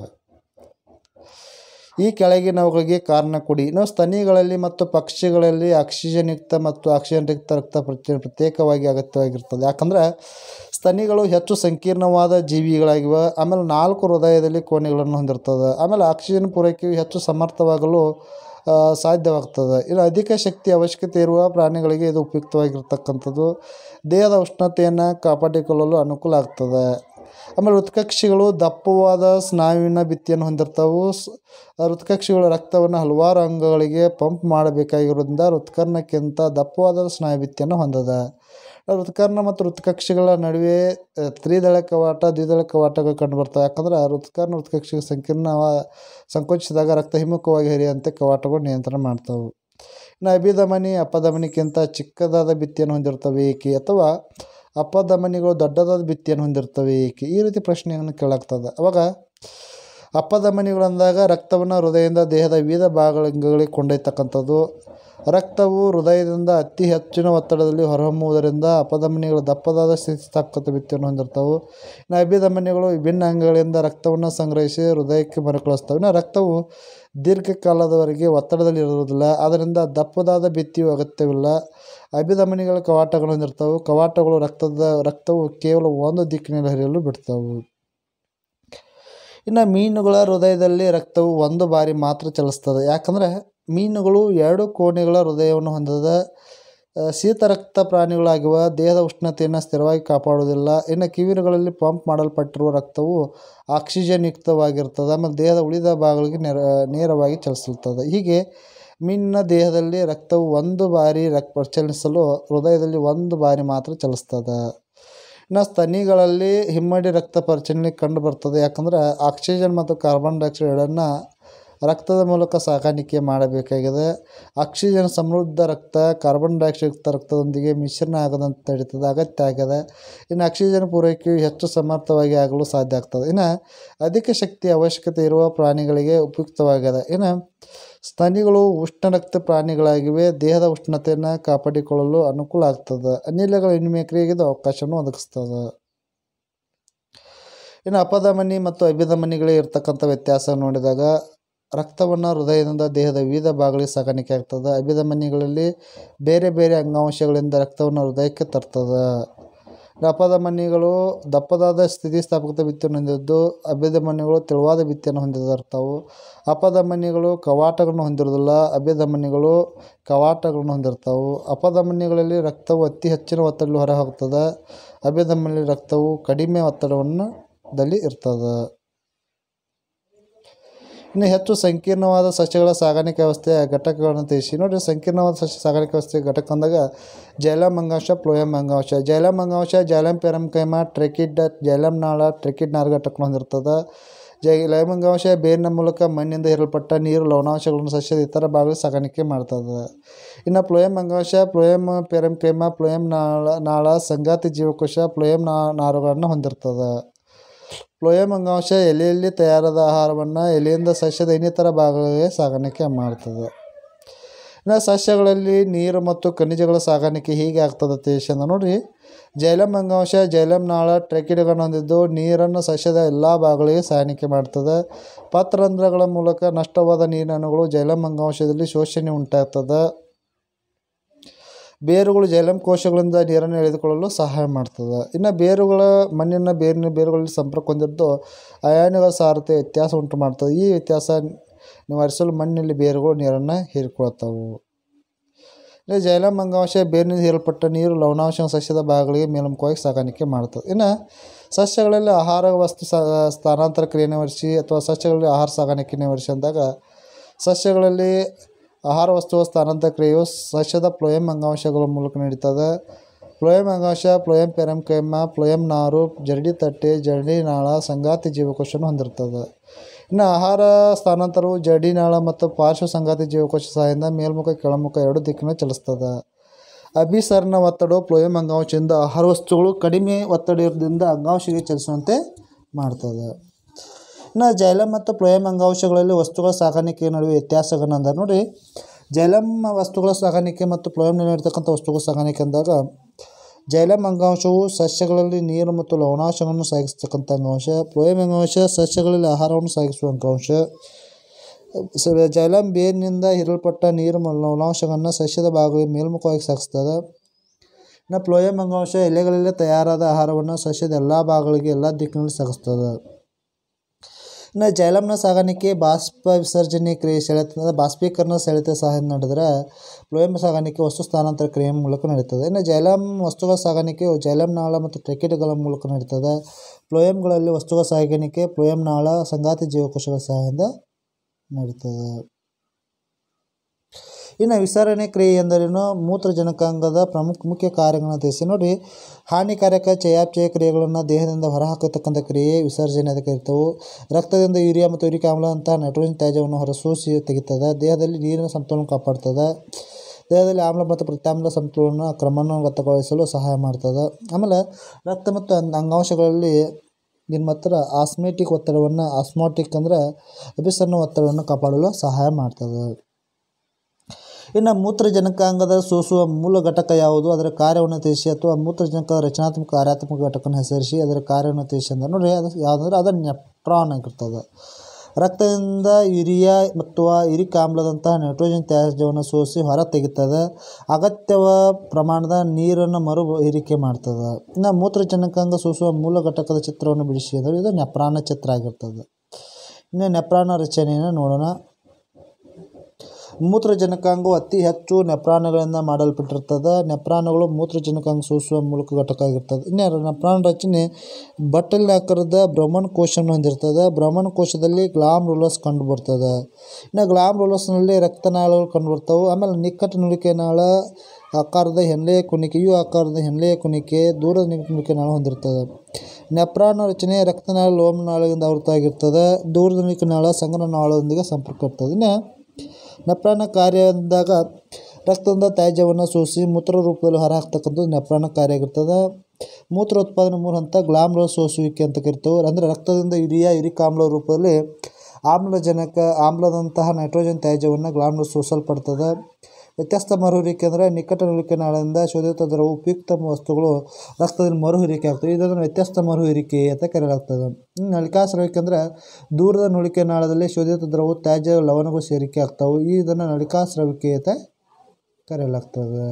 ಈ ಕೆಳಗಿನವುಗಳಿಗೆ ಕಾರಣ ಕೊಡಿ ಇನ್ನು ಸ್ತನಿಗಳಲ್ಲಿ ಮತ್ತು ಪಕ್ಷಿಗಳಲ್ಲಿ ಆಕ್ಸಿಜನ್ ಯುಕ್ತ ಮತ್ತು ಆಕ್ಸಿಜನ್ ರಹಿತ ರಕ್ತ ಪ್ರತಿ ಪ್ರತ್ಯೇಕವಾಗಿ ಅಗತ್ಯವಾಗಿರ್ತದೆ ಯಾಕಂದ್ರೆ ಸ್ತನಿಗಳು ಹೆಚ್ಚು ಸಂಕೀರ್ಣವಾದ ಜೀವಿಗಳಾಗಿವೆ ಆಮೇಲೆ ನಾಲ್ಕು ಹೃದಯದಲ್ಲಿ ಕೋಣೆಗಳನ್ನು ಹೊಂದಿರ್ತದೆ ಆಮೇಲೆ ಆಕ್ಸಿಜನ್ ಪೂರೈಕೆಯು ಹೆಚ್ಚು ಸಮರ್ಥವಾಗಲು ಆ, ಸಾಧ್ಯವಾಗ್ತದೆ ಇನ್ನು ಅಧಿಕ ಶಕ್ತಿ ಅವಶ್ಯಕತೆ ಇರುವ ಪ್ರಾಣಿಗಳಿಗೆ ಇದು ಉಪಯುಕ್ತವಾಗಿರ್ತಕ್ಕಂಥದ್ದು ದೇಹದ ಉಷ್ಣತೆಯನ್ನು ಕಾಪಾಡಿಕೊಳ್ಳಲು ಅನುಕೂಲ ಆಗ್ತದೆ ಆಮೇಲೆ ಋತುಕಕ್ಷಿಗಳು ದಪ್ಪವಾದ ಸ್ನಾಯುವಿನ ಭಿತ್ತಿಯನ್ನು ಹೊಂದಿರ್ತಾವು ಸ್- ಆ ಋತುಕಕ್ಷಿಗಳು ರಕ್ತವನ್ನು ಹಲವಾರು ಅಂಗಗಳಿಗೆ ಪಂಪ್ ಮಾಡಬೇಕಾಗಿರೋದ್ರಿಂದ ಋತುಕರ್ಣಕ್ಕಿಂತ ದಪ್ಪವಾದ ಸ್ನಾಯು ಭಿತ್ತಿಯನ್ನು ಹೊಂದಿದೆ ಋತುಕರ್ಣ ಮತ್ತು ಋತುಕಕ್ಷಿಗಳ ನಡುವೆ ಆ, ತ್ರಿದಳ ಕವಾಟ ದ್ವಿದಳ ಕವಾಟಗಳು ಕಂಡುಬರ್ತವೆ ಯಾಕಂದ್ರೆ ಋತುಕರ್ಣ ಋತುಕಕ್ಷಿಗೆ ಸಂಕೀರ್ಣವ ಸಂಕೋಚಿಸಿದಾಗ ರಕ್ತ ಹಿಮ್ಮುಖವಾಗಿ ಹರಿಯುವಂತೆ ಕವಾಟಗಳು ನಿಯಂತ್ರಣ ಮಾಡ್ತಾವೆ ಇನ್ನು ಅಭಿಧಮನಿ ಅಪಧಮನಿಗಿಂತ ಚಿಕ್ಕದಾದ ಭಿತ್ತಿಯನ್ನು ಹೊಂದಿರ್ತವೆ ಏಕೆ ಅಥವಾ ಅಪಧಮನಿಗಳು ದೊಡ್ಡದಾದ ಭಿತ್ತಿಯನ್ನು ಹೊಂದಿರ್ತವೆ ಏಕೆ ಈ ರೀತಿ ಪ್ರಶ್ನೆಯನ್ನು ಕೇಳಾಗ್ತದೆ ಅವಾಗ ಅಪಧಮನಿಗಳು ಅಂದಾಗ ರಕ್ತವನ್ನು ಹೃದಯದಿಂದ ದೇಹದ ವಿವಿಧ ಭಾಗಗಳಿಗೆ ಕೊಂಡೊಯ್ತಕ್ಕಂಥದ್ದು ರಕ್ತವು ಹೃದಯದಿಂದ ಅತಿ ಹೆಚ್ಚಿನ ಒತ್ತಡದಲ್ಲಿ ಹೊರಹೊಮ್ಮುವುದರಿಂದ ಅಪಧಮನಿಗಳು ದಪ್ಪದಾದ ಸ್ಥಿತಿಸ್ಥಾಪಕತೆ ಭಿತ್ತಿಯನ್ನು ಹೊಂದಿರ್ತವೆ ಇನ್ನು ಅಭಿಧಮನಿಗಳು ವಿಭಿನ್ನ ಅಂಗಗಳಿಂದ ರಕ್ತವನ್ನು ಸಂಗ್ರಹಿಸಿ ಹೃದಯಕ್ಕೆ ಮರುಕಳಿಸ್ತವೆ ಇನ್ನು ರಕ್ತವು ದೀರ್ಘಕಾಲದವರೆಗೆ ಒತ್ತಡದಲ್ಲಿ ಇರುವುದಿಲ್ಲ ಆದ್ದರಿಂದ ದಪ್ಪದಾದ ಭಿತ್ತಿಯು ಅಗತ್ಯವಿಲ್ಲ ಅಭಿಧಮನಿಗಳ ಕವಾಟಗಳು ಹೊಂದಿರ್ತವೆ ಕವಾಟಗಳು ರಕ್ತದ ರಕ್ತವು ಕೇವಲ ಒಂದು ದಿಕ್ಕಿನಲ್ಲಿ ಹರಿಯಲು ಬಿಡ್ತವೆ ಇನ್ನು ಮೀನುಗಳ ಹೃದಯದಲ್ಲಿ ರಕ್ತವು ಒಂದು ಬಾರಿ ಮಾತ್ರ ಚಲಿಸ್ತದೆ ಯಾಕಂದರೆ ಮೀನುಗಳು ಎರಡು ಕೋಣೆಗಳ ಹೃದಯವನ್ನು ಹೊಂದಿದ ಆ, ಶೀತ ರಕ್ತ ಪ್ರಾಣಿಗಳಾಗಿವ ದೇಹದ ಉಷ್ಣತೆಯನ್ನು ಸ್ಥಿರವಾಗಿ ಕಾಪಾಡುವುದಿಲ್ಲ ಇನ್ನು ಕಿವಿರುಗಳಲ್ಲಿ ಪಂಪ್ ಮಾಡಲ್ಪಟ್ಟಿರುವ ರಕ್ತವು ಆಕ್ಸಿಜನ್ ಯುಕ್ತವಾಗಿರ್ತದೆ ಆಮೇಲೆ ದೇಹದ ಉಳಿದ ಭಾಗಗಳಿಗೆ ನೇರ ನೇರವಾಗಿ ಚಲಿಸುತ್ತದೆ ಹೀಗೆ ಮೀನಿನ ದೇಹದಲ್ಲಿ ರಕ್ತವು ಒಂದು ಬಾರಿ ರಕ್ ಪ್ರಚಲಿಸಲು ಹೃದಯದಲ್ಲಿ ಒಂದು ಬಾರಿ ಮಾತ್ರ ಚಲಿಸ್ತದೆ ಇನ್ನು ಸ್ತನಿಗಳಲ್ಲಿ ಹಿಮ್ಮಡಿ ರಕ್ತ ಪರಿಚಲನೆ ಕಂಡು ಬರ್ತದೆ ಯಾಕಂದ್ರೆ ಆಕ್ಸಿಜನ್ ಮತ್ತು ಕಾರ್ಬನ್ ಡೈಆಕ್ಸೈಡ್ ಎರಡನ್ನು ರಕ್ತದ ಮೂಲಕ ಸಾಗಾಣಿಕೆ ಮಾಡಬೇಕಾಗಿದೆ ಆಕ್ಸಿಜನ್ ಸಮೃದ್ಧ ರಕ್ತ ಕಾರ್ಬನ್ ಡೈಆಕ್ಸೈಡ್ ಯುಕ್ತ ರಕ್ತದೊಂದಿಗೆ ಮಿಶ್ರಣ ಆಗದಂತೆ ತಡೀತದೆ ಅಗತ್ಯ ಆಗಿದೆ ಇನ್ನು ಆಕ್ಸಿಜನ್ ಪೂರೈಕೆಯು ಹೆಚ್ಚು ಸಮರ್ಥವಾಗಿ ಆಗಲು ಸಾಧ್ಯ ಆಗ್ತದೆ ಇನ್ನು ಅಧಿಕ ಶಕ್ತಿ ಅವಶ್ಯಕತೆ ಇರುವ ಪ್ರಾಣಿಗಳಿಗೆ ಉಪಯುಕ್ತವಾಗಿದೆ ಇನ್ನು ಸ್ತನಿಗಳು ಉಷ್ಣ ರಕ್ತ ಪ್ರಾಣಿಗಳಾಗಿವೆ ದೇಹದ ಉಷ್ಣತೆಯನ್ನು ಕಾಪಾಡಿಕೊಳ್ಳಲು ಅನುಕೂಲ ಆಗ್ತದೆ ಅನಿಲಗಳ ವಿನಿಮಯ ಕ್ರಿಯೆಗೆ ಇದು ಅವಕಾಶವನ್ನು ಒದಗಿಸ್ತದೆ ಇನ್ನು ಅಪಧಮನಿ ಮತ್ತು ಅಭಿಧಮನಿಗಳಿಗೆ ಇರ್ತಕ್ಕಂಥ ವ್ಯತ್ಯಾಸ ನೋಡಿದಾಗ ರಕ್ತವನ್ನು ಹೃದಯದಿಂದ ದೇಹದ ವಿವಿಧ ಭಾಗಗಳಿಗೆ ಸಾಗಾಣಿಕೆ ಆಗ್ತದೆ ಅಭಿಧಮನಿಗಳಲ್ಲಿ ಬೇರೆ ಬೇರೆ ಅಂಗಾಂಶಗಳಿಂದ ರಕ್ತವನ್ನು ಹೃದಯಕ್ಕೆ ತರ್ತದೆ ಅಪಧಮನಿಗಳು ದಪ್ಪದಾದ ಸ್ಥಿತಿಸ್ಥಾಪಕತೆ ಭಿತ್ತಿಯನ್ನು ಹೊಂದಿದ್ದು ಅಭಿಧಮನಿಗಳು ತೆಳುವಾದ ಭಿತ್ತಿಯನ್ನು ಹೊಂದಿರ್ತಾವೆ ಅಪಧಮನಿಗಳು ಕವಾಟಗಳನ್ನು ಹೊಂದಿರೋದಿಲ್ಲ ಅಭಿಧಮನಿಗಳು ಕವಾಟಗಳನ್ನು ಹೊಂದಿರ್ತಾವೆ ಅಪಧಮನಿಗಳಲ್ಲಿ ರಕ್ತವು ಅತಿ ಹೆಚ್ಚಿನ ಒತ್ತಡದಲ್ಲಿ ಹೊರ ಹೋಗ್ತದೆ ಅಭಿಧಮನಿಯಲ್ಲಿ ರಕ್ತವು ಕಡಿಮೆ ಒತ್ತಡವನ್ನು ದಲ್ಲಿ ಇರ್ತದೆ ಇನ್ನು ಹೆಚ್ಚು ಸಂಕೀರ್ಣವಾದ ಸಸ್ಯಗಳ ಸಾಗಾಣಿಕೆ ವ್ಯವಸ್ಥೆಯ ಘಟಕಗಳನ್ನು ತಿಳಿಸಿ ನೋಡಿರಿ ಸಂಕೀರ್ಣವಾದ ಸಸ್ಯ ಸಾಗಾಣಿಕೆ ವ್ಯವಸ್ಥೆಯ ಘಟಕ ಅಂದಾಗ ಜೈಲಮ್ ಅಂಗಾಂಶ ಪ್ಲೋಯಮ್ ಅಂಗಾಂಶ ಜೈಲಮ್ ಅಂಗಾಂಶ ಜೈಲಮ್ ಪೆರಮ್ಕೈಮ ಟ್ರೆಕಿಡ್ ಜೈಲಮ್ ನಾಳ ಟ್ರೆಕಿಡ್ ನಾರು ಘಟಕವನ್ನು ಹೊಂದಿರ್ತದೆ ಜೈ ಲೈಮ್ ಅಂಗಾಂಶ ಬೇರಿನ ಮೂಲಕ ಮಣ್ಣಿಂದ ಹೀರಲ್ಪಟ್ಟ ನೀರು ಲವಣಾಂಶಗಳನ್ನು ಸಸ್ಯದ ಇತರ ಭಾಗಗಳಿಗೆ ಸಾಗಾಣಿಕೆ ಮಾಡ್ತದೆ ಇನ್ನು ಪ್ಲೋಯಮ್ ಅಂಗಾಂಶ ಪ್ಲೋಯಮ್ ಪೆರಮ್ಕೈಮ ಪ್ಲೋಯಮ್ ನಾಳ ನಾಳ ಸಂಗಾತಿ ಜೀವಕೋಶ ಪ್ಲೋಯಮ್ ನಾ ನಾರುಗಳನ್ನು ಹೊಂದಿರ್ತದೆ ಪ್ಲೋಯಮ್ ಅಂಗಾಂಶ ಎಲೆಯಲ್ಲಿ ತಯಾರಾದ ಆಹಾರವನ್ನು ಎಲೆಯಿಂದ ಸಸ್ಯದ ಇನ್ನಿತರ ಭಾಗಗಳಿಗೆ ಸಾಗಾಣಿಕೆ ಮಾಡ್ತದೆ ಇನ್ನು ಸಸ್ಯಗಳಲ್ಲಿ ನೀರು ಮತ್ತು ಖನಿಜಗಳ ಸಾಗಾಣಿಕೆ ಹೀಗೆ ಆಗ್ತದೆ ತಿಳಿಸಂದ ನೋಡ್ರಿ ಜೈಲಂ ಅಂಗಾಂಶ ಜೈಲಂ ನಾಳ ಟ್ರೆಕಿಡ್ಗಳನ್ನು ಹೊಂದಿದ್ದು ನೀರನ್ನು ಸಸ್ಯದ ಎಲ್ಲ ಭಾಗಗಳಿಗೆ ಸಾಗಾಣಿಕೆ ಮಾಡ್ತದೆ ಪತ್ರರಂಧ್ರಗಳ ಮೂಲಕ ನಷ್ಟವಾದ ನೀರಿನ ಅಣುಗಳು ಜೈಲಂ ಅಂಗಾಂಶದಲ್ಲಿ ಶೋಷಣೆ ಉಂಟಾಗ್ತದೆ ಬೇರುಗಳು ಜೈಲಂ ಕೋಶಗಳಿಂದ ನೀರನ್ನು ಎಳೆದುಕೊಳ್ಳಲು ಸಹಾಯ ಮಾಡ್ತದೆ ಇನ್ನು ಬೇರುಗಳ ಮಣ್ಣಿನ ಬೇರಿನ ಬೇರುಗಳಲ್ಲಿ ಸಂಪರ್ಕ ಹೊಂದಿದ್ದು ಅಯಾನುಗಳ ಸಾರತೆ ವ್ಯತ್ಯಾಸ ಉಂಟು ಮಾಡ್ತದೆ ಈ ವ್ಯತ್ಯಾಸ ನಿವಾರಿಸಲು ಮಣ್ಣಿನಲ್ಲಿ ಬೇರುಗಳು ನೀರನ್ನು ಹೀರಿಕೊಳ್ತಾವೆ ಇನ್ನು ಜೈಲಂ ಅಂಗಾಂಶ ಬೇರಿನಿಂದ ಹೀರಲ್ಪಟ್ಟ ನೀರು ಲವಣಾಂಶ ಸಸ್ಯದ ಭಾಗಗಳಿಗೆ ಮೇಲ್ಮುಖವಾಗಿ ಸಾಗಾಣಿಕೆ ಮಾಡ್ತದೆ ಇನ್ನು ಸಸ್ಯಗಳಲ್ಲಿ ಆಹಾರ ವಸ್ತು ಸ- ಸ್ಥಾನಾಂತರ ಕ್ರಿಯೆ ನಿವಾರಿಸಿ ಅಥವಾ ಸಸ್ಯಗಳಲ್ಲಿ ಆಹಾರ ಸಾಗಾಣಿಕೆ ನಿವಾರಿಸಿ ಅಂದಾಗ ಸಸ್ಯಗಳಲ್ಲಿ ಆಹಾರ ವಸ್ತುವ ಸ್ಥಾನಾಂತರ ಕ್ರಿಯೆಯು ಸಸ್ಯದ ಪ್ಲೋಯಮ್ ಅಂಗಾಂಶಗಳ ಮೂಲಕ ನಡೀತದೆ ಪ್ಲೋಯಮ್ ಅಂಗಾಂಶ ಪ್ಲೋಯಮ್ ಪೆರಂಕೈಮ ಪ್ಲೋಯಮ್ ನಾರು ಜರಡಿ ತಟ್ಟೆ ಜರಡಿ ನಾಳ ಸಂಗಾತಿ ಜೀವಕೋಶವನ್ನು ಹೊಂದಿರ್ತದೆ ಇನ್ನು ಆಹಾರ ಸ್ಥಾನಾಂತರವು ಜರಡಿ ನಾಳ ಮತ್ತು ಪಾರ್ಶ್ವ ಸಂಗಾತಿ ಜೀವಕೋಶ ಸಹಾಯದಿಂದ ಮೇಲ್ಮುಖ ಕೆಳಮುಖ ಎರಡು ದಿಕ್ಕಿನಲ್ಲಿ ಚಲಿಸ್ತದೆ ಅಭಿಸರಣ ಒತ್ತಡವು ಪ್ಲೋಯಮ್ ಅಂಗಾಂಶದಿಂದ ಆಹಾರ ವಸ್ತುಗಳು ಕಡಿಮೆ ಒತ್ತಡದಿಂದ ಅಂಗಾಂಶಕ್ಕೆ ಚಲಿಸುವಂತೆ ಮಾಡ್ತದೆ ಇನ್ನು ಜೈಲಮ್ ಮತ್ತು ಪ್ಲೋಯಮ್ ಅಂಗಾಂಶಗಳಲ್ಲಿ ವಸ್ತುಗಳ ಸಾಗಾಣಿಕೆ ನಡುವೆ ವ್ಯತ್ಯಾಸಗಳನ್ನ ಅಂದ್ರೆ ನೋಡಿ ಜೈಲಮ್ ವಸ್ತುಗಳ ಸಾಗಾಣಿಕೆ ಮತ್ತು ಪ್ಲೋಯಮ್ನಲ್ಲಿ ಇರ್ತಕ್ಕಂಥ ವಸ್ತುಗಳ ಸಾಗಾಣಿಕೆ ಅಂದಾಗ ಜೈಲಮ್ ಅಂಗಾಂಶವು ಸಸ್ಯಗಳಲ್ಲಿ ನೀರು ಮತ್ತು ಲವಣಾಂಶಗಳನ್ನು ಸಾಗಿಸ್ತಕ್ಕಂಥ ಅಂಗಾಂಶ ಪ್ಲೋಯಮ್ ಅಂಗಾಂಶ ಸಸ್ಯಗಳಲ್ಲಿ ಆಹಾರವನ್ನು ಸಾಗಿಸುವ ಅಂಗಾಂಶ ಸ- ಜೈಲಮ್ ಬೇರಿನಿಂದ ಹೀರಲ್ಪಟ್ಟ ನೀರು ಮತ್ತು ಲವಣಾಂಶಗಳನ್ನು ಸಸ್ಯದ ಭಾಗಗಳಿಗೆ ಮೇಲ್ಮುಖವಾಗಿ ಸಾಗಿಸ್ತದೆ ಇನ್ನು ಪ್ಲೋಯಮ್ ಅಂಗಾಂಶ ಎಲೆಗಳಲ್ಲಿ ತಯಾರಾದ ಆಹಾರವನ್ನು ಸಸ್ಯದ ಎಲ್ಲ ಭಾಗಗಳಿಗೆ ಎಲ್ಲ ದಿಕ್ಕಿನಲ್ಲಿ ಸಾಗಿಸ್ತದೆ ಇನ್ನು ಜೈಲಮ್ನ ಸಾಗಾಣಿಕೆ ಬಾಷ್ಪ ವಿಸರ್ಜನೆ ಕ್ರಿಯೆ ಸೆಳೆತ ಬಾಷ್ಪೀಕರಣ ಸೆಳೆತ ಸಹಾಯ ನಡೆದರೆ ಪ್ಲೋಯಮ್ ಸಾಗಾಣಿಕೆ ವಸ್ತು ಸ್ಥಾನಾಂತರ ಕ್ರಿಯೆ ಮೂಲಕ ನಡೀತದೆ ಇನ್ನು ಜೈಲಮ್ ವಸ್ತುಗಳ ಸಾಗಾಣಿಕೆ ಜೈಲಮ್ ನಾಳ ಮತ್ತು ಟ್ರೆಕಿಟ್ಗಳ ಮೂಲಕ ನಡೀತದೆ ಪ್ಲೋಯಮ್ಗಳಲ್ಲಿ ವಸ್ತುಗಳ ಸಾಗಾಣಿಕೆ ಪ್ಲೋಯಮ್ ನಾಳ ಸಂಗಾತಿ ಜೀವಕೋಶಗಳ ಸಹಾಯದಿಂದ ನಡೀತದೆ ಇನ್ನು ವಿಸರಣೆ ಕ್ರಿಯೆ ಎಂದರೇನು ಮೂತ್ರಜನಕಾಂಗದ ಪ್ರಮುಖ ಮುಖ್ಯ ಕಾರ್ಯಗಳನ್ನು ತಿಳಿಸಿ ನೋಡಿ ಹಾನಿಕಾರಕ ಚಯಾಪಚಯ ಕ್ರಿಯೆಗಳನ್ನು ದೇಹದಿಂದ ಹೊರಹಾಕತಕ್ಕಂಥ ಕ್ರಿಯೆ ವಿಸರ್ಜನೆ ಅದಕ್ಕೆ ಇರ್ತವೆ ರಕ್ತದಿಂದ ಯೂರಿಯಾ ಮತ್ತು ಯೂರಿಕ್ ಆಮ್ಲ ಅಂತಹ ನೈಟ್ರೋಜನ್ ತ್ಯಾಜ್ಯವನ್ನು ಹೊರಸೂಸಿ ತೆಗಿತದೆ ದೇಹದಲ್ಲಿ ನೀರಿನ ಸಮತೋಲನ ಕಾಪಾಡ್ತದೆ ದೇಹದಲ್ಲಿ ಆಮ್ಲ ಮತ್ತು ಪ್ರತ್ಯಾಮ್ಲ ಸಮತೋಲನ ಕ್ರಮಣಗತಗೊಳಿಸಲು ಸಹಾಯ ಮಾಡ್ತದೆ ಆಮೇಲೆ ರಕ್ತ ಮತ್ತು ಅಂಗ್- ಅಂಗಾಂಶಗಳಲ್ಲಿ ನಿಮ್ಮ ಹತ್ರ ಆಸ್ಮೆಟಿಕ್ ಒತ್ತಡವನ್ನು ಆಸ್ಮಾಟಿಕ್ ಅಂದರೆ ಅಭಿಸರಣ ಒತ್ತಡವನ್ನು ಕಾಪಾಡಲು ಸಹಾಯ ಮಾಡ್ತದೆ ಇನ್ನು ಮೂತ್ರಜನಕಾಂಗದ ಸೂಸುವ ಮೂಲ ಘಟಕ ಯಾವುದು ಅದರ ಕಾರ್ಯವನ್ನು ತಿಳಿಸಿ ಅಥವಾ ಮೂತ್ರಜನಕದ ರಚನಾತ್ಮಕ ಕಾರ್ಯಾತ್ಮಕ ಘಟಕವನ್ನು ಹೆಸರಿಸಿ ಅದರ ಕಾರ್ಯವನ್ನು ತಿಳಿಸಿ ಅಂದ್ರೆ ನೋಡಿ ಅದು ಯಾವುದಂದ್ರೆ ಅದು ನೆಪ್ಟ್ರಾನ್ ಆಗಿರ್ತದೆ ರಕ್ತದಿಂದ ಯೂರಿಯಾ ಮತ್ತು ಯುರಿಕ್ ಆಮ್ಲದಂತಹ ನೈಟ್ರೋಜನ್ ತ್ಯಾಜ್ಯವನ್ನು ಸೋಸಿ ಹೊರ ತೆಗಿತದೆ ಅಗತ್ಯವ ಪ್ರಮಾಣದ ನೀರನ್ನು ಮರು ಹೀರಿಕೆ ಮಾಡ್ತದೆ ಇನ್ನು ಮೂತ್ರಜನಕಾಂಗ ಸೂಸುವ ಮೂಲ ಘಟಕದ ಚಿತ್ರವನ್ನು ಬಿಡಿಸಿ ಅಂದರೆ ಇದು ನೆಪ್ರಾನ ಚಿತ್ರ ಆಗಿರ್ತದೆ ಇನ್ನು ನೆಪ್ರಾನ ರಚನೆಯನ್ನು ನೋಡೋಣ ಮೂತ್ರಜನಕಾಂಗವು ಅತಿ ಹೆಚ್ಚು ನೆಪ್ರಾನ್ಗಳಿಂದ ಮಾಡಲ್ಪಟ್ಟಿರ್ತದೆ ನೆಪ್ರಾನ್ಗಳು ಮೂತ್ರಜನಕಾಂಗ ಸೂಸುವ ಮೂಲಕ ಘಟಕ ಆಗಿರ್ತದೆ ಇನ್ನು ನೆಪ್ರಾನ್ ರಚನೆ ಬಟ್ಟಲಿನ ಆಕಾರದ ಬ್ರಹ್ಮಣ ಕೋಶವನ್ನು ಹೊಂದಿರ್ತದೆ ಬ್ರಹ್ಮಣ ಕೋಶದಲ್ಲಿ ಗ್ಲಾಮ್ ರೂಲಸ್ ಕಂಡು ಬರ್ತದೆ ಇನ್ನು ಗ್ಲಾಮ್ ರೂಲಸ್ನಲ್ಲಿ ರಕ್ತನಾಳಗಳು ಕಂಡು ಬರ್ತವೆ ಆಮೇಲೆ ನಿಕ್ಕಟ ನುಡಿಕೆ ನಾಳ ಆಕಾರದ ಹೆನ್ಲೆಯ ಕುಣಿಕೆಯು ಆಕಾರದ ಹೆನ್ಲೆಯ ಕುಣಿಕೆ ದೂರದ ನುಡಿಕೆ ನಾಳ ಹೊಂದಿರ್ತದೆ ನೆಪ್ರಾನ್ ರಚನೆ ರಕ್ತನಾಳ ಲೋಮನಾಳದಿಂದ ಆವೃತವಾಗಿರ್ತದೆ ದೂರದ ನುಡಿಕೆ ನಾಳ ಸಂಗ್ರಹ ನಾಳದೊಂದಿಗೆ ಸಂಪರ್ಕ ಇರ್ತದೆ ಇನ್ನು ನೆಪ್ರಾನ ಕಾರ್ಯ ಅಂದಾಗ ರಕ್ತದಿಂದ ತ್ಯಾಜ್ಯವನ್ನು ಸೋಸಿ ಮೂತ್ರ ರೂಪದಲ್ಲಿ ಹೊರಹಾಕ್ತಕ್ಕಂಥದ್ದು ನೆಪ್ರಾನ ಕಾರ್ಯ ಆಗಿರ್ತದೆ ಮೂತ್ರ ಉತ್ಪಾದನೆ ಮೂರು ಹಂತ ಗ್ಲಾಮ್ರ ಸೋಸುವಿಕೆ ಅಂತ ಕರಿತೇವೆ ಅಂದರೆ ರಕ್ತದಿಂದ ಯೂರಿಯಾ ಯುರಿಕ್ ಆಮ್ಲ ರೂಪದಲ್ಲಿ ಆಮ್ಲಜನಕ ಆಮ್ಲದಂತಹ ನೈಟ್ರೋಜನ್ ತ್ಯಾಜ್ಯವನ್ನು ಗ್ಲಾಮ್ರ ಸೋಸಲ್ಪಡ್ತದೆ ವ್ಯತ್ಯಸ್ತ ಮರುಹುರಿಕೆ ಅಂದರೆ ನಿಕಟ ನುಳಿಕೆ ನಾಳದಿಂದ ಶೋಧಿತ ದ್ರವ ಉಪಯುಕ್ತ ವಸ್ತುಗಳು ರಕ್ತದಲ್ಲಿ ಮರುಹುರಿಕೆ ಆಗ್ತವೆ ಇದನ್ನು ವ್ಯತ್ಯಸ್ತ ಮರುಹುರಿಕೆ ಅಂತ ಕರೆಯಲಾಗ್ತದೆ ಇನ್ನು ನಳಿಕಾಸ್ರವಿಕೆ ಅಂದರೆ ದೂರದ ನುಳಿಕೆ ನಾಳದಲ್ಲಿ ಶೋಧಿತ ದ್ರವ ತ್ಯಾಜ್ಯ ಲವಣಗಳು ಸೇರಿಕೆ ಆಗ್ತವೆ ಈ ಇದನ್ನು ನಳಿಕಾಸ್ರವಿಕೆ ಅಂತ ಕರೆಯಲಾಗ್ತದೆ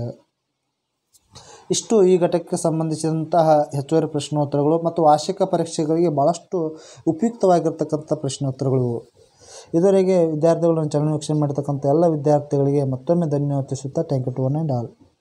ಇಷ್ಟು ಈ ಘಟಕಕ್ಕೆ ಸಂಬಂಧಿಸಿದಂತಹ ಹೆಚ್ಚುವರಿ ಪ್ರಶ್ನೋತ್ತರಗಳು ಮತ್ತು ವಾರ್ಷಿಕ ಪರೀಕ್ಷೆಗಳಿಗೆ ಭಾಳಷ್ಟು ಉಪಯುಕ್ತವಾಗಿರ್ತಕ್ಕಂಥ ಪ್ರಶ್ನೋತ್ತರಗಳು ಇದುವರೆಗೆ ವಿದ್ಯಾರ್ಥಿಗಳು ನನ್ನ ಚಾನಲ್ ವೀಕ್ಷಣೆ ಮಾಡತಕ್ಕಂಥ ಎಲ್ಲ ವಿದ್ಯಾರ್ಥಿಗಳಿಗೆ ಮತ್ತೊಮ್ಮೆ ಧನ್ಯವಾದ ತಿಳಿಸುತ್ತಾ thank you to one and all